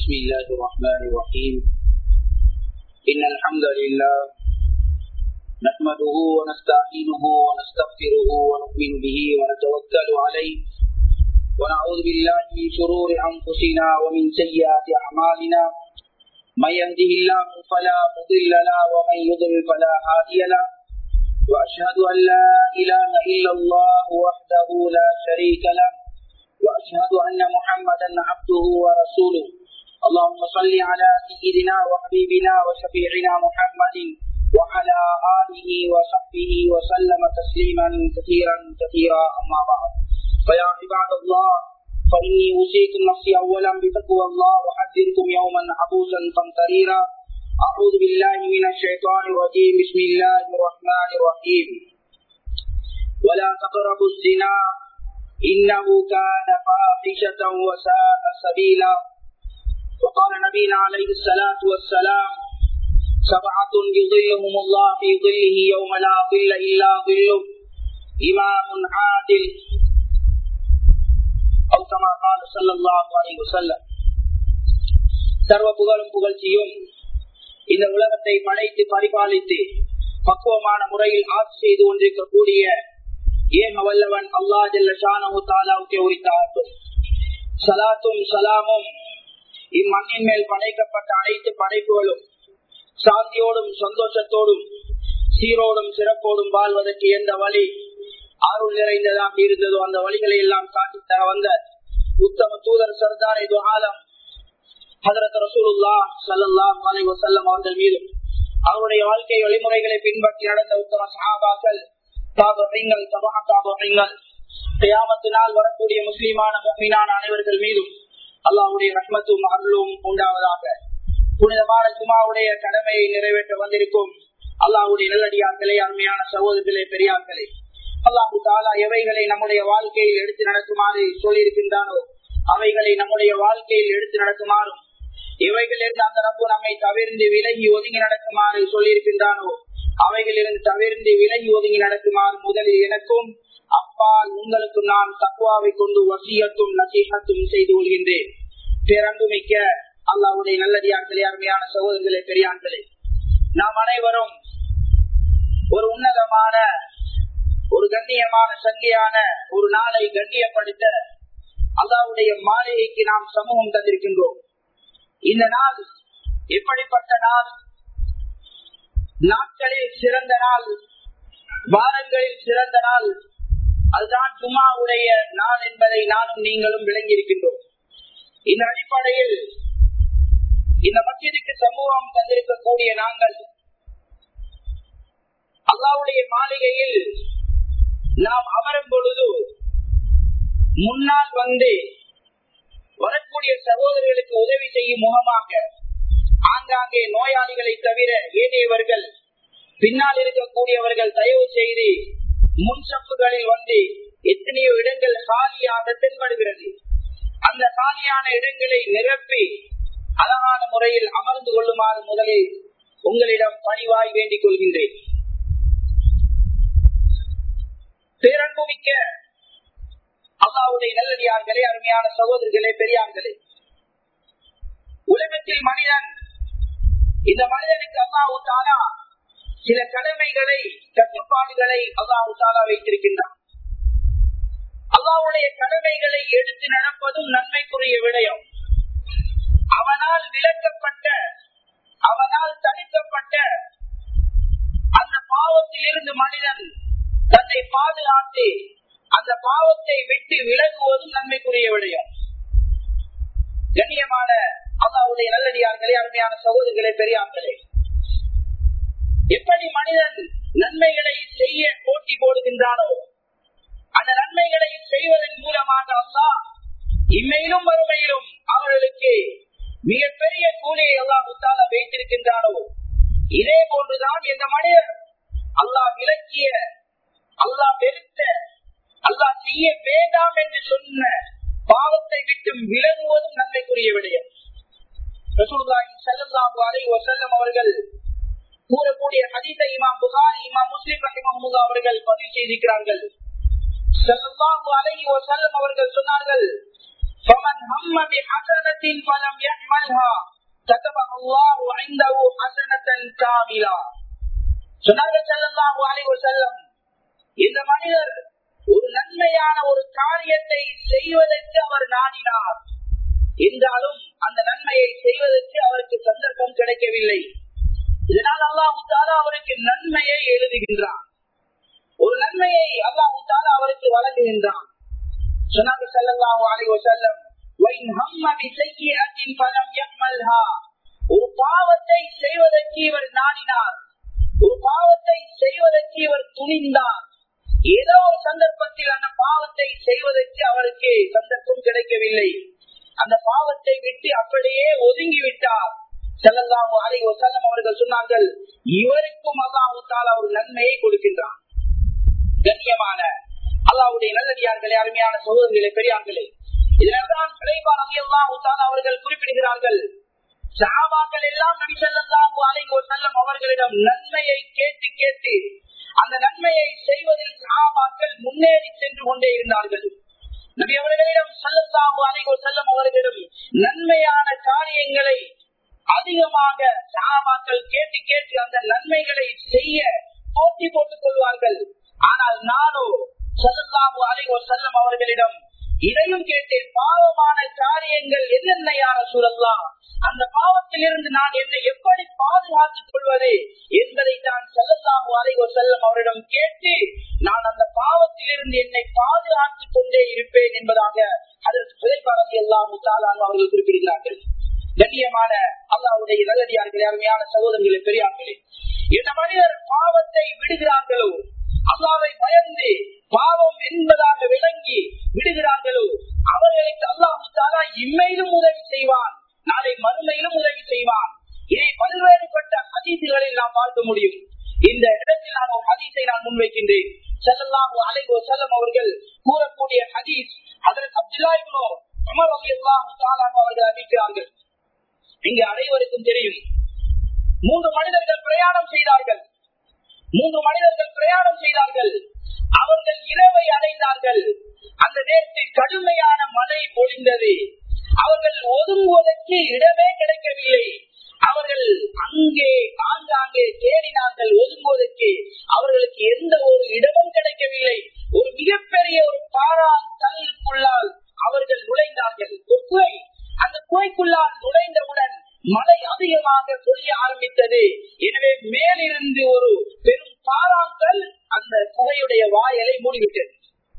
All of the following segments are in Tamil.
بسم الله الرحمن الرحيم إن الحمد لله نحمده ونستعينه ونستغفره ونؤمن به ونتوكل عليه ونعوذ بالله من شرور أنفسنا ومن سيئات أعمالنا من يهده الله فلا مضل له ومن يضلل فلا هادي له وأشهد أن لا إله إلا الله وحده لا شريك له وأشهد أن محمدا عبده ورسوله اللهم صل على سيدنا وحبيبنا وشفيعنا محمد وعلى آله وصحبه وسلم تسليما كثيرا كثيرا أما بعد فيا عباد الله فإني أوصيكم نفسي أولا بتقوى الله وحذركم يوما عبوسا قمطريرا أعوذ بالله من الشيطان الرجيم بسم الله الرحمن الرحيم ولا تقربوا الزنا إنه كان فاحشة وساء سبيلا وقال نبينا عليه الصلاة والسلام سبعة يظلهم الله في ظله يوم لا ظل إلا ظله إمام عادل أو كما قال صلى الله عليه وسلم சர்வ புகழும் புகழ்ச்சியும் இந்த உலகத்தை படைத்து பரிபாலித்து பக்குவமான முறையில் ஆட்சி செய்து கொண்டிருக்கக்கூடிய ஏக வல்லவன் அல்லா ஜல்ல ஷானு தாலாவுக்கே உரித்தாட்டும் சலாத்தும் சலாமும் இம்மண்ணின் மேல் படைக்கப்பட்ட அனைத்து படைப்புகளும் சாந்தியோடும் சந்தோஷத்தோடும் சீரோடும் சிறப்போடும் வாழ்வதற்கு எந்த வழி அருள் நிறைந்ததாக இருந்ததோ அந்த வழிகளை எல்லாம் காட்டி தர வந்த உத்தம தூதர் சர்தார் இது ஆலம் ஹதரத் ரசூலுல்லா சல்லாஹ் அலை வசல்லம் அவர்கள் மீதும் அவருடைய வாழ்க்கை வழிமுறைகளை பின்பற்றி நடந்த உத்தம சஹாபாக்கள் தாபங்கள் தபா தாபங்கள் கியாமத்தினால் வரக்கூடிய முஸ்லிமான மீனான அனைவர்கள் மீதும் அல்லாவுடைய ரஹ்மத்தும் அருளும் உண்டாவதாக புனிதமான ஜுமாவுடைய கடமையை நிறைவேற்ற வந்திருக்கும் அல்லாவுடைய நல்லடியார்களே அருமையான சகோதரர்களே பெரியார்களே அல்லாஹு தாலா எவைகளை நம்முடைய வாழ்க்கையில் எடுத்து நடக்குமாறு சொல்லியிருக்கின்றானோ அவைகளை நம்முடைய வாழ்க்கையில் எடுத்து நடக்குமாறும் இவைகளிலிருந்து அந்த ரப்பு நம்மை தவிர்ந்து விலகி ஒதுங்கி நடக்குமாறு சொல்லியிருக்கின்றானோ அவைகளிலிருந்து தவிர்ந்து விலகி ஒதுங்கி நடக்குமாறு முதலில் எனக்கும் அப்பால் உங்களுக்கும் நான் தக்குவாவை கொண்டு வசியத்தும் நசீகத்தும் செய்து கொள்கின்றேன் பேரன்புமிக்க அல்லாவுடைய நல்லடியார்களே அருமையான சகோதரர்களே பெரியார்களே நாம் அனைவரும் ஒரு உன்னதமான ஒரு கண்ணியமான சங்கியான ஒரு நாளை கண்ணியப்படுத்த அல்லாவுடைய மாளிகைக்கு நாம் சமூகம் தந்திருக்கின்றோம் இந்த நாள் எப்படிப்பட்ட நாள் நாட்களில் சிறந்த நாள் வாரங்களில் சிறந்த நாள் அதுதான் ஜுமாவுடைய நாள் என்பதை நானும் நீங்களும் விளங்கி இருக்கின்றோம் இந்த அடிப்படையில் இந்த மத்தியதுக்கு சமூகம் தந்திருக்கக்கூடிய நாங்கள் அல்லாவுடைய மாளிகையில் நாம் அமரும் பொழுது முன்னால் வந்து வரக்கூடிய சகோதரர்களுக்கு உதவி செய்யும் முகமாக ஆங்காங்கே நோயாளிகளை தவிர ஏனையவர்கள் பின்னால் இருக்கக்கூடியவர்கள் தயவு செய்து முன் சப்புகளில் வந்து எத்தனையோ இடங்கள் காலியாக தென்படுகிறது அந்த காலியான இடங்களை நிரப்பி அழகான முறையில் அமர்ந்து கொள்ளுமாறு முதலில் உங்களிடம் பணிவாய் வேண்டிக் கொள்கின்றேன் பேரன்புமிக்க அல்லாவுடைய நல்லடியார்களே அருமையான சகோதரர்களே பெரியார்களே உலகத்தில் மனிதன் இந்த மனிதனுக்கு அல்லாஹு தாலா சில கடமைகளை கட்டுப்பாடுகளை அல்லாஹு தாலா வைத்திருக்கின்றான் அல்லாவுடைய கடமைகளை எடுத்து நடப்பதும் நன்மைக்குரிய விடயம் அவனால் விளக்கப்பட்ட அவனால் தடுக்கப்பட்ட அந்த பாவத்தில் இருந்து மனிதன் தன்னை பாதுகாத்து அந்த பாவத்தை விட்டு விலகுவதும் நன்மைக்குரிய விடயம் கண்ணியமான அல்லாவுடைய நல்லடியார்களே அருமையான சகோதரர்களே பெரியார்களே எப்படி மனிதன் நன்மைகளை செய்ய போட்டி போடுகின்றானோ அந்த நன்மைகளை செய்வதன் மூலமாக அல்லா இம்மையிலும் வறுமையிலும் அவர்களுக்கு மிகப்பெரிய கூலியை அல்லா முத்தால வைத்திருக்கின்றானோ இதே போன்றுதான் இந்த மனிதர் அல்லாஹ் விளக்கிய அல்லாஹ் வெறுத்த அல்லாஹ் செய்ய வேண்டாம் என்று சொன்ன பாவத்தை விட்டு விலகுவதும் நன்மைக்குரிய விடயம் அவர்கள் கூறக்கூடிய ஹதீச இமாம் புகாரி இமாம் முஸ்லிம் ரஹிமஹமுல்லா அவர்கள் பதிவு செய்திருக்கிறார்கள் ஸல்லல்லாஹு அலைஹி வஸல்லம் அவர்கள் சொன்னார்கள் فمن هم بحسنة فلم يعملها كتبها الله عنده حسنة كاملة சொன்னார்கள் ஸல்லல்லாஹு அலைஹி வஸல்லம் இந்த மனிதர் ஒரு நன்மையான ஒரு காரியத்தை செய்வதற்கு அவர் நாடினார் என்றாலும் அந்த நன்மையை செய்வதற்கு அவருக்கு சந்தர்ப்பம் கிடைக்கவில்லை இதனால் அல்லாஹு தாலா அவருக்கு நன்மையை எழுதுகின்றான் ஒரு நன்மையை அல்லாஹு தாலா அவருக்கு வழங்குகின்றான் சொன்னார்கள் ஸல்லல்லாஹு அலைஹி வஸல்லம் وَإِنْ هَمَّ بِسَيِّئَةٍ فَلَمْ يَعْمَلْهَا ஒரு பாவத்தை செய்வதற்கு இவர் நாடினார் ஒரு பாவத்தை செய்வதற்கு இவர் துணிந்தார் ஏதோ ஒரு சந்தர்ப்பத்தில் அந்த பாவத்தை செய்வதற்கு அவருக்கு சந்தர்ப்பம் கிடைக்கவில்லை அந்த பாவத்தை விட்டு அப்படியே ஒதுங்கி விட்டார் செல்லல்லாஹு அலை வசல்லம் அவர்கள் சொன்னார்கள் இவருக்கும் அல்லாஹு தாலா ஒரு நன்மையை கொடுக்கின்றான் கண்ணியமான அல்லாவுடைய நல்லடியார்களே அருமையான சகோதரர்களே பெரியார்களே இதனால்தான் பிழைப்பார் அல்லாஹு தாலா அவர்கள் குறிப்பிடுகிறார்கள் சஹாபாக்கள் எல்லாம் நபி ஸல்லல்லாஹு அலைஹி வஸல்லம் அவர்களிடம் நன்மையை கேட்டு கேட்டு அந்த நன்மையை செய்வதில் சஹாபாக்கள் முன்னேறி சென்று கொண்டே இருந்தார்கள் நபி அவர்களிடம் ஸல்லல்லாஹு அலைஹி வஸல்லம் அவர்களிடம் நன்மையான காரியங்களை அதிகமாக சஹாபாக்கள் கேட்டு கேட்டு அந்த நன்மைகளை செய்ய போட்டி போட்டுக் கொள்வார்கள் ஆனால் நானோ ஸல்லல்லாஹு அலைஹி வஸல்லம் அவர்களிடம் இதையும் கேட்டேன் பாவமான காரியங்கள் என்னென்ன யார சூழல்லாம் அந்த பாவத்திலிருந்து நான் என்னை எப்படி பாதுகாத்துக் கொள்வது என்பதை தான் செல்லல்லாமு அலைவ செல்லம் அவரிடம் கேட்டு நான் அந்த பாவத்திலிருந்து என்னை பாதுகாத்துக் கொண்டே இருப்பேன் என்பதாக அதற்கு புதைப்பாளர்கள் எல்லாம் முத்தாலான் அவர்கள் குறிப்பிடுகிறார்கள் கண்ணியமான அல்லாவுடைய நல்லடியார்களே அருமையான சகோதரர்களே பெரியார்களே இந்த மனிதர் பாவத்தை விடுகிறார்களோ அல்லாவை பயந்து பாவம் என்பதாக விளங்கி விடுகிறார்களோ அவர்களுக்கு அல்லாஹு தாலா இம்மையிலும் உதவி செய்வான் நாளை மறுமையிலும் உதவி செய்வான் இதை பல்வேறுபட்ட ஹதீசுகளில் நாம் பார்க்க முடியும் இந்த இடத்தில் நான் ஒரு ஹதீஸை நான் முன்வைக்கின்றேன் செல்லலாம் அலைவோ செல்லம் அவர்கள் கூறக்கூடிய ஹதீஸ் அதற்கு அப்துல்லாஹிபோ உமர் அலி அல்லாஹு அவர்கள் அறிவிக்கிறார்கள் இங்கு அனைவருக்கும் தெரியும் மூன்று மனிதர்கள் பிரயாணம் செய்தார்கள் மூன்று மனிதர்கள் பிரயாணம் செய்தார்கள் அவர்கள் இரவை அடைந்தார்கள் அந்த நேரத்தில் கடுமையான மழை பொழிந்தது அவர்கள் ஒதுங்குவதற்கு இடமே கிடைக்கவில்லை அவர்கள் அங்கே ஆங்காங்கே தேடினார்கள் ஒதுங்குவதற்கு அவர்களுக்கு எந்த ஒரு இடமும் கிடைக்கவில்லை ஒரு மிகப்பெரிய ஒரு பாராங்கல்லுக்குள்ளால் அவர்கள் நுழைந்தார்கள் ஒரு குகை அந்த குகைக்குள்ளால் நுழைந்தவுடன் மழை அதிகமாக பொழிய ஆரம்பித்தது எனவே மேலிருந்து ஒரு பெரும் பாராங்கல் அந்த குகையுடைய வாயலை மூடிவிட்டது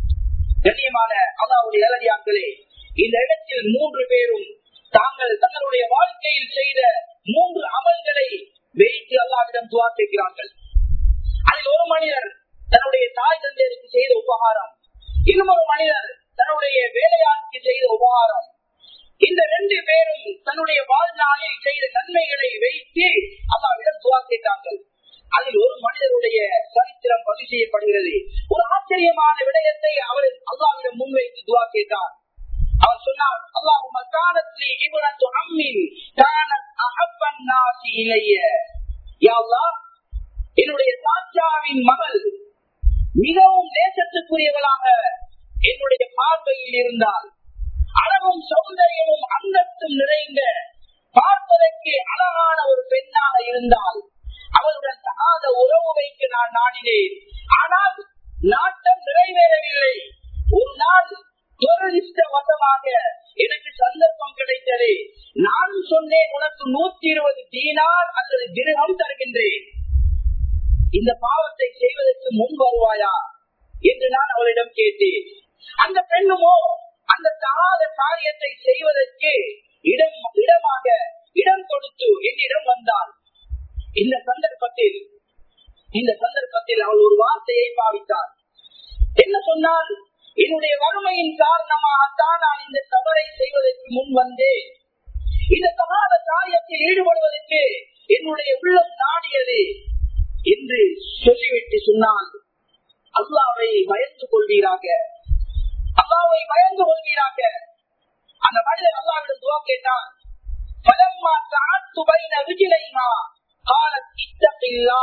கண்ணியமான அல்லாவுடைய அலடியாக்களே இந்த இடத்தில் மூன்று பேரும் தாங்கள் தங்களுடைய வாழ்க்கையில் செய்த மூன்று அமல்களை வைத்து அல்லாவிடம் துவா கேட்கிறார்கள் அதில் ஒரு மனிதர் தன்னுடைய தாய் தந்தையருக்கு செய்த உபகாரம் இன்னும் ஒரு மனிதர் தன்னுடைய வேலையாட்சி செய்த உபகாரம் இந்த ரெண்டு பேரும் தன்னுடைய வாழ்நாளில் செய்த நன்மைகளை வைத்து அல்லாவிடம் துவா கேட்டார்கள் அதில் ஒரு மனிதருடைய சரித்திரம் பதிவு செய்யப்படுகிறது ஒரு ஆச்சரியமான விடயத்தை அவர் அல்லாவிடம் முன்வைத்து துவா கேட்டார் அவர் சொன்னார் அல்லாஹு மக்கானத்லி இப்னத்து அம்மின் கானத் அஹப்பன் நாசி இலைய யா அல்லாஹ் என்னுடைய சாச்சாவின் மகள் மிகவும் நேசத்துக்குரியவளாக என்னுடைய பார்வையில் இருந்தால் அழகும் சௌந்தரியமும் அந்தத்தும் நிறைந்த பார்ப்பதற்கு அழகான ஒரு பெண்ணாக இருந்தால் அவளுடன் தகாத உறவு வைக்க நான் நாடினேன் ஆனால் நாட்டம் நிறைவேறவில்லை ஒரு நாள் துரதிருஷ்டவசமாக எனக்கு சந்தர்ப்பம் கிடைத்தது நானும் சொன்னேன் உனக்கு நூத்தி இருபது தீனார் அல்லது திருகம் தருகின்றேன் இந்த பாவத்தை செய்வதற்கு முன் வருவாயா என்று நான் அவளிடம் கேட்டேன் அந்த பெண்ணுமோ அந்த தகாத காரியத்தை செய்வதற்கு இடம் இடமாக இடம் கொடுத்து என்னிடம் வந்தாள் இந்த சந்தர்ப்பத்தில் இந்த சந்தர்ப்பத்தில் அவள் ஒரு வார்த்தையை பாவித்தாள் என்ன சொன்னால் என்னுடைய வறுமையின் காரணமாகத்தான் நான் இந்த தவறை செய்வதற்கு முன் வந்தேன் இந்த தகாத காரியத்தில் ஈடுபடுவதற்கு என்னுடைய உள்ளம் நாடியது என்று சொல்லிவிட்டு சொன்னால் அல்லாவை பயந்து கொள்வீராக அல்லாவை பயந்து கொள்வீராக அந்த மனிதர் அல்லாவிடம் துவா கேட்டான் பலம்மா தாத்து பைன விஜிலைமா காலத் இத்தகில்லா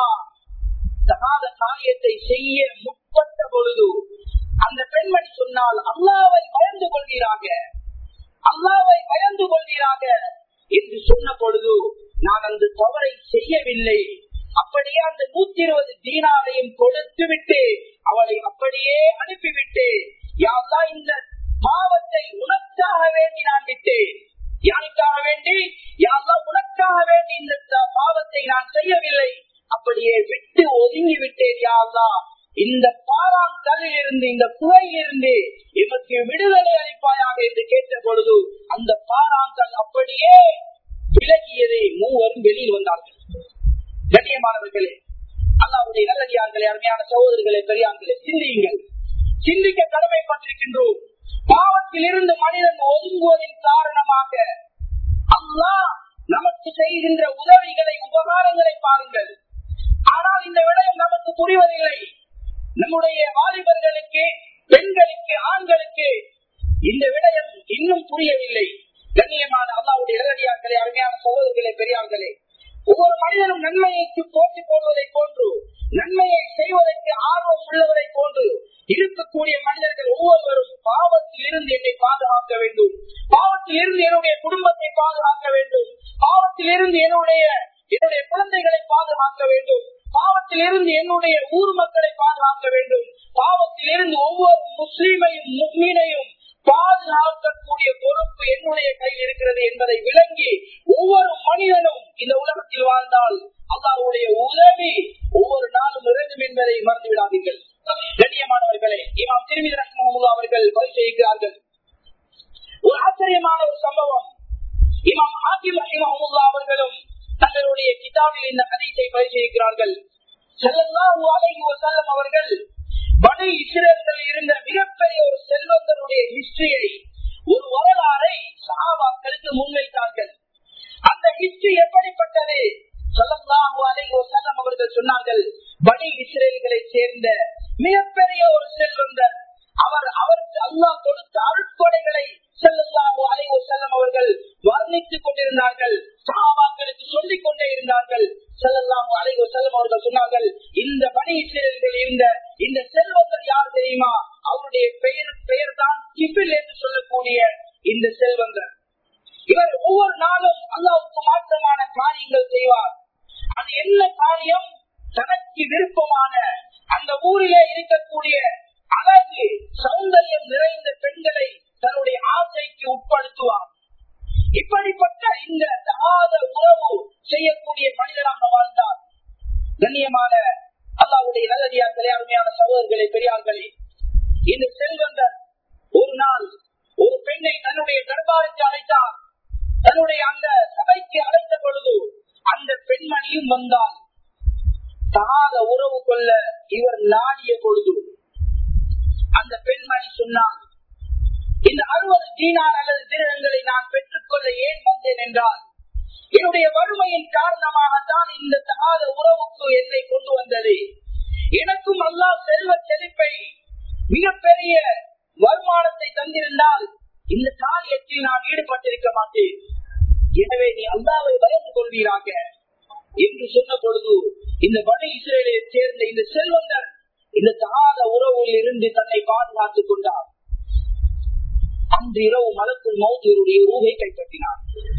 தகாத காரியத்தை செய்ய முற்பட்ட பொழுது அந்த பெண்மணி சொன்னால் அல்லாவை பயந்து கொள்வீராக அல்லாவை பயந்து கொள்வீராக என்று சொன்ன பொழுது நான் அந்த தவறை செய்யவில்லை அப்படியே அந்த நூத்தி இருபது தீனாரையும் கொடுத்து விட்டு அவளை அப்படியே அனுப்பிவிட்டு யாரா இந்த பாவத்தை உனக்காக வேண்டி நான் விட்டேன் யாருக்காக வேண்டி யாரா உனக்காக வேண்டி இந்த த- பாவத்தை நான் செய்யவில்லை அப்படியே விட்டு ஒதுங்கி விட்டேன் யாரா இந்த பாராங்கல்லில் இருந்து இந்த குகையில் இருந்து எமக்கு விடுதலை அளிப்பாயாக என்று கேட்ட பொழுது அந்த பாராங்கல் அப்படியே விலகியதை மூவரும் வெளியில் வந்தார்கள் கண்ணியமானவர்களே அல்லாவுடைய நல்லடியார்களே அருமையான சகோதரர்களே பெரியார்களே சிந்தியுங்கள் சிந்திக்க கடமைப்பட்டிருக்கின்றோம் பாவத்தில் இருந்து மனிதன் ஒதுங்குவதின் காரணமாக அல்லாஹ் நமக்கு செய்கின்ற உதவிகளை உபகாரங்களை பாருங்கள் ஆனால் இந்த விடயம் நமக்கு புரிவதில்லை நம்முடைய வாலிபர்களுக்கு பெண்களுக்கு ஆண்களுக்கு இந்த விடயம் இன்னும் புரியவில்லை கண்ணியமான அல்லாவுடைய இளடியார்களே அருமையான சகோதரர்களே பெரியார்களே ஒவ்வொரு மனிதனும் நன்மைக்கு போட்டி போடுவதை போன்று நன்மையை செய்வதற்கு ஆர்வம் உள்ளவரை போன்று இருக்கக்கூடிய மனிதர்கள் ஒவ்வொருவரும் பாவத்தில் இருந்து என்னை பாதுகாக்க வேண்டும் பாவத்தில் இருந்து என்னுடைய குடும்பத்தை பாதுகாக்க வேண்டும் பாவத்தில் இருந்து என்னுடைய என்னுடைய குழந்தைகளை பாதுகாக்க வேண்டும் பாவத்தில் இருந்து என்னுடைய ஊர் மக்களை பாதுகாக்க வேண்டும் பாவத்தில் இருந்து ஒவ்வொரு முஸ்லீமையும் முக்மீனையும் பாதுகாக்கக்கூடிய பொறுப்பு என்னுடைய கையில் இருக்கிறது என்பதை விளங்கி ஒவ்வொரு மனிதனும் இந்த உலகத்தில் வாழ்ந்தால் அல்லாவுடைய உதவி ஒவ்வொரு நாளும் இறங்கும் என்பதை மறந்து விடாதீர்கள் கண்ணியமானவர்களே இமாம் திருமதி ரஹ்மஹமுல்லா அவர்கள் பதிவு செய்கிறார்கள் ஒரு ஆச்சரியமான ஒரு சம்பவம் இமாம் ஹாக்கிம் ரஹிமஹமுல்லா அவர்களும் தங்களுடைய கிதாபில் இந்த ஹதீஸை பதிவு செய்கிறார்கள் ஸல்லல்லாஹு அலைஹி வஸல்லம் அவர்கள் பனி இஸ்ரேல்கள் இருந்த மிகப்பெரிய ஒரு செல்வந்தனுடைய ஹிஸ்டரியை ஒரு வரலாறை சஹாபாக்களுக்கு முன்வைத்தார்கள் அந்த ஹிஸ்டரி எப்படிப்பட்டது ஸல்லல்லாஹு அலைஹி வஸல்லம் அவர்கள் சொன்னார்கள் பனி இஸ்ரேல்களை சேர்ந்த மிகப்பெரிய ஒரு செல்வந்தர் அவர் அவருக்கு அல்லாஹ் கொடுத்த அருட்கொடைகளை ஸல்லல்லாஹு அலைஹி வஸல்லம் அவர்கள் வர்ணித்துக் கொண்டிருந்தார்கள் சஹாபாக்களுக்கு சொல்லிக் கொண்டே இருந்தார்கள் ஸல்லல்லாஹு அலைஹி வஸல்லம் அவர்கள் சொன்னார்கள் இந்த பனி இஸ்ரேல்கள் இருந்த இந்த செல்வந்தர் யார் தெரியுமா அவருடைய பெயர் பெயர் தான் கிபில் என்று சொல்லக்கூடிய இந்த செல்வந்தர் இவர் ஒவ்வொரு நாளும் அல்லாவுக்கு மாற்றமான காரியங்கள் செய்வார் அது என்ன காரியம் தனக்கு விருப்பமான அந்த ஊரிலே இருக்கக்கூடிய அழகு சௌந்தரியம் நிறைந்த பெண்களை தன்னுடைய ஆசைக்கு உட்படுத்துவார் இப்படிப்பட்ட இந்த தகாத உறவு செய்யக்கூடிய மனிதராக வாழ்ந்தார் கண்ணியமான அல்லாவுடைய நல்லடியார்களே அருமையான சகோதரர்களே பெரியார்களே இந்த செல்வந்தர் ஒரு நாள் ஒரு பெண்ணை தன்னுடைய தர்பாருக்கு அழைத்தார் தன்னுடைய அந்த சபைக்கு அழைத்த பொழுது அந்த பெண்மணியும் வந்தால் தகாத உறவு கொள்ள இவர் நாடிய பொழுது அந்த பெண்மணி சொன்னார் இந்த அறுபது தீனார் அல்லது திருடங்களை நான் பெற்றுக்கொள்ள ஏன் வந்தேன் என்றால் என்னுடைய வறுமையின் காரணமாகத்தான் இந்த தகாத உறவுக்கு என்னை கொண்டு வந்தது எனக்கும் அல்லாஹ் செல்வ செழிப்பை மிகப்பெரிய வருமானத்தை தந்திருந்தால் இந்த காரியத்தில் நான் ஈடுபட்டிருக்க மாட்டேன் எனவே நீ அல்லாவை பயந்து கொள்வீராக என்று சொன்ன பொழுது இந்த வட இஸ்ரேலை சேர்ந்த இந்த செல்வந்தர் இந்த தகாத உறவில் இருந்து தன்னை பாதுகாத்துக் கொண்டார் அன்று இரவு மலக்குள் மௌத்தியருடைய ஊகை கைப்பற்றினார்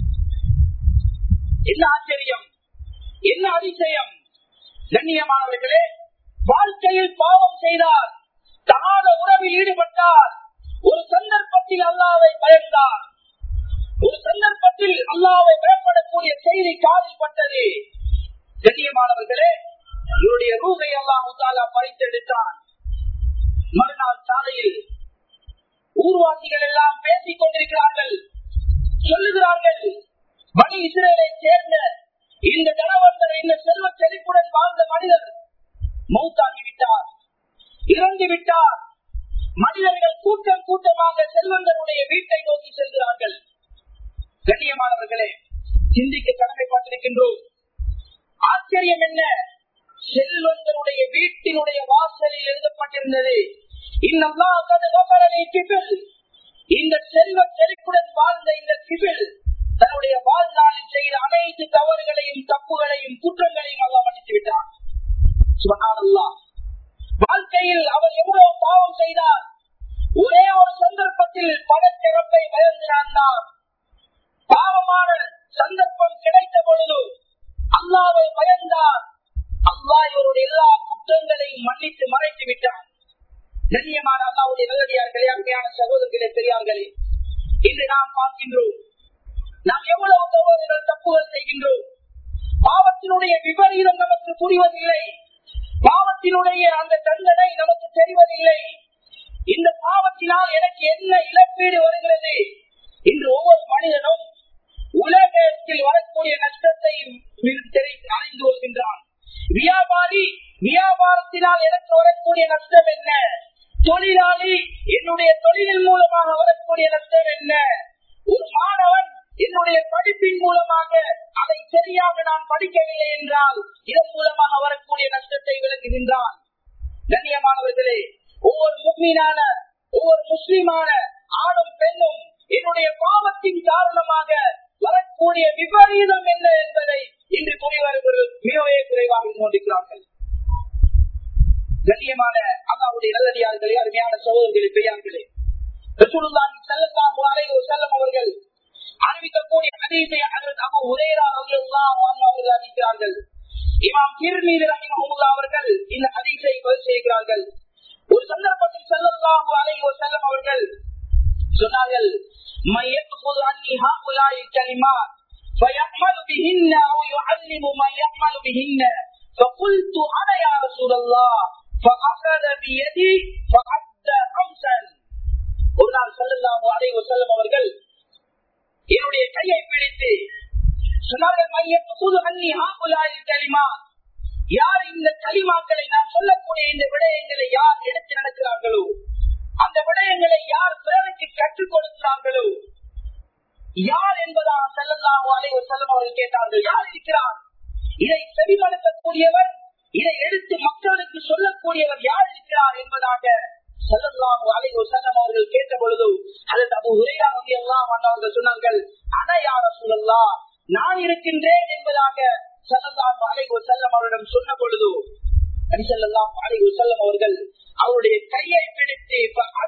என்ன ஆச்சரியம் என்ன அதிசயம் கண்ணியமானவர்களே வாழ்க்கையில் பாவம் செய்தார் தகாத உறவில் ஈடுபட்டார் ஒரு சந்தர்ப்பத்தில் அல்லாவை பயந்தார் ஒரு சந்தர்ப்பத்தில் அல்லாவை பயப்படக்கூடிய செய்தி காதில் பட்டது கண்ணியமானவர்களே இவருடைய ரூகை அல்லாஹு தாலா பறித்தெடுத்தான் மறுநாள் சாலையில் ஊர்வாசிகள் எல்லாம் பேசிக் கொண்டிருக்கிறார்கள் சொல்லுகிறார்கள் பனி இஸ்ரேலை சேர்ந்த இந்த தனவந்தர் இந்த செல்வ செழிப்புடன் வாழ்ந்த மனிதர் மௌத்தாகிவிட்டார் இறந்து விட்டார் மனிதர்கள் கூட்டம் கூட்டமாக செல்வந்தருடைய வீட்டை நோக்கி செல்கிறார்கள் கண்ணியமானவர்களே சிந்திக்க கடமைப்பட்டிருக்கின்றோம் ஆச்சரியம் என்ன செல்வந்தருடைய வீட்டினுடைய வாசலில் எழுதப்பட்டிருந்தது இந்த செல்வ செழிப்புடன் வாழ்ந்த இந்த கிபில் தன்னுடைய வாழ்நாளில் செய்த அனைத்து தவறுகளையும் தப்புகளையும் குற்றங்களையும் அல்லா மன்னித்து விட்டார் வாழ்க்கையில் அவர் எவ்வளவு பாவம் செய்தார் ஒரே ஒரு சந்தர்ப்பத்தில் படச்சிறப்பை பயந்து நடந்தார் அல்லாஹ் இவருடைய எல்லா குற்றங்களையும் மன்னித்து மறைத்து விட்டார் கண்ணியமான அல்லாவுடைய நல்லடியார்களே அருமையான சகோதரர்களே பெரியார்களே இன்று நாம் பார்க்கின்றோம் நாம் எவ்வளவு சகோதரர்கள் தப்புகள் செய்கின்றோம் பாவத்தினுடைய விபரீதம் நமக்கு புரிவதில்லை பாவத்தினுடைய அந்த தண்டனை நமக்கு தெரிவதில்லை இந்த பாவத்தினால் எனக்கு என்ன இழப்பீடு வருகிறது இன்று ஒவ்வொரு மனிதனும் உலகத்தில் வரக்கூடிய நஷ்டத்தை அறிந்து கொள்கின்றான் வியாபாரி வியாபாரத்தினால் எனக்கு வரக்கூடிய நஷ்டம் என்ன தொழிலாளி என்னுடைய தொழிலின் மூலமாக வரக்கூடிய நஷ்டம் என்ன ஒரு மாணவன் என்னுடைய படிப்பின் மூலமாக அதை சரியாக நான் படிக்கவில்லை என்றால் இதன் மூலமாக வரக்கூடிய நஷ்டத்தை விளக்குகின்றான் கண்ணியமானவர்களே ஒவ்வொரு முஸ்லீமான ஒவ்வொரு முஸ்லிமான ஆணும் பெண்ணும் என்னுடைய பாவத்தின் காரணமாக வரக்கூடிய விபரீதம் என்ன என்பதை இன்று புரிவர்கள் மிகவே குறைவாக கொண்டிருக்கிறார்கள் கண்ணியமான அல்லாவுடைய நல்லடியார்களே அருமையான சகோதரர்களே பெரியார்களே செல்லம் அவர்கள் அறிவிக்கக்கூடிய அதிசய அபு உரேரா அவர்கள் அறிவிக்கிறார்கள் இமாம் திருநீர் ரஹிமஹுல்லா அவர்கள் இந்த அதிசை பதிவு செய்கிறார்கள் ஒரு சந்தர்ப்பத்தில் செல்லல்லாஹு அலைஹி வஸல்லம் அவர்கள் சொன்னார்கள் மையத்துகுல் அன்னி ஹாஉலாஇ கலிமாத் فيعمل بهن او يعلم من يعمل بهن فقلت انا يا رسول الله فاخذ بيدي فعد خمسا ஒரு நாள் செல்லல்லாஹு அலைஹி வஸல்லம் அவர்கள் என்னுடைய கையை பிடித்து சொன்னார்கள் மையத்துகுல் அன்னி ஹாஉலாஇ கலிமாத் யார் இந்த களிமாக்களை நான் சொல்லக்கூடிய இந்த விடயங்களை யார் எடுத்து நடக்கிறார்களோ அந்த விடயங்களை யார் பிறருக்கு கற்றுக் கொடுக்கிறார்களோ யார் என்பதாக செல்லலாம் அலைவ செல்லம் அவர்கள் கேட்டார்கள் யார் இருக்கிறார் இதை செவிமடுக்கக்கூடியவர் இதை எடுத்து மக்களுக்கு சொல்லக்கூடியவர் யார் இருக்கிறார் என்பதாக செல்லலாம் அலைவ செல்லம் அவர்கள் கேட்ட பொழுது அதற்கு அபு உரையா எல்லாம் அவர்கள் சொன்னார்கள் அனையார சொல்லலாம் நான் இருக்கின்றேன் என்பதாக செல்லலாம் அலைவ செல்லம் அவரிடம் சொன்ன பொழுது செல்லலாம் அலைவ செல்லம் அவர்கள் அவருடைய கையை பிடித்து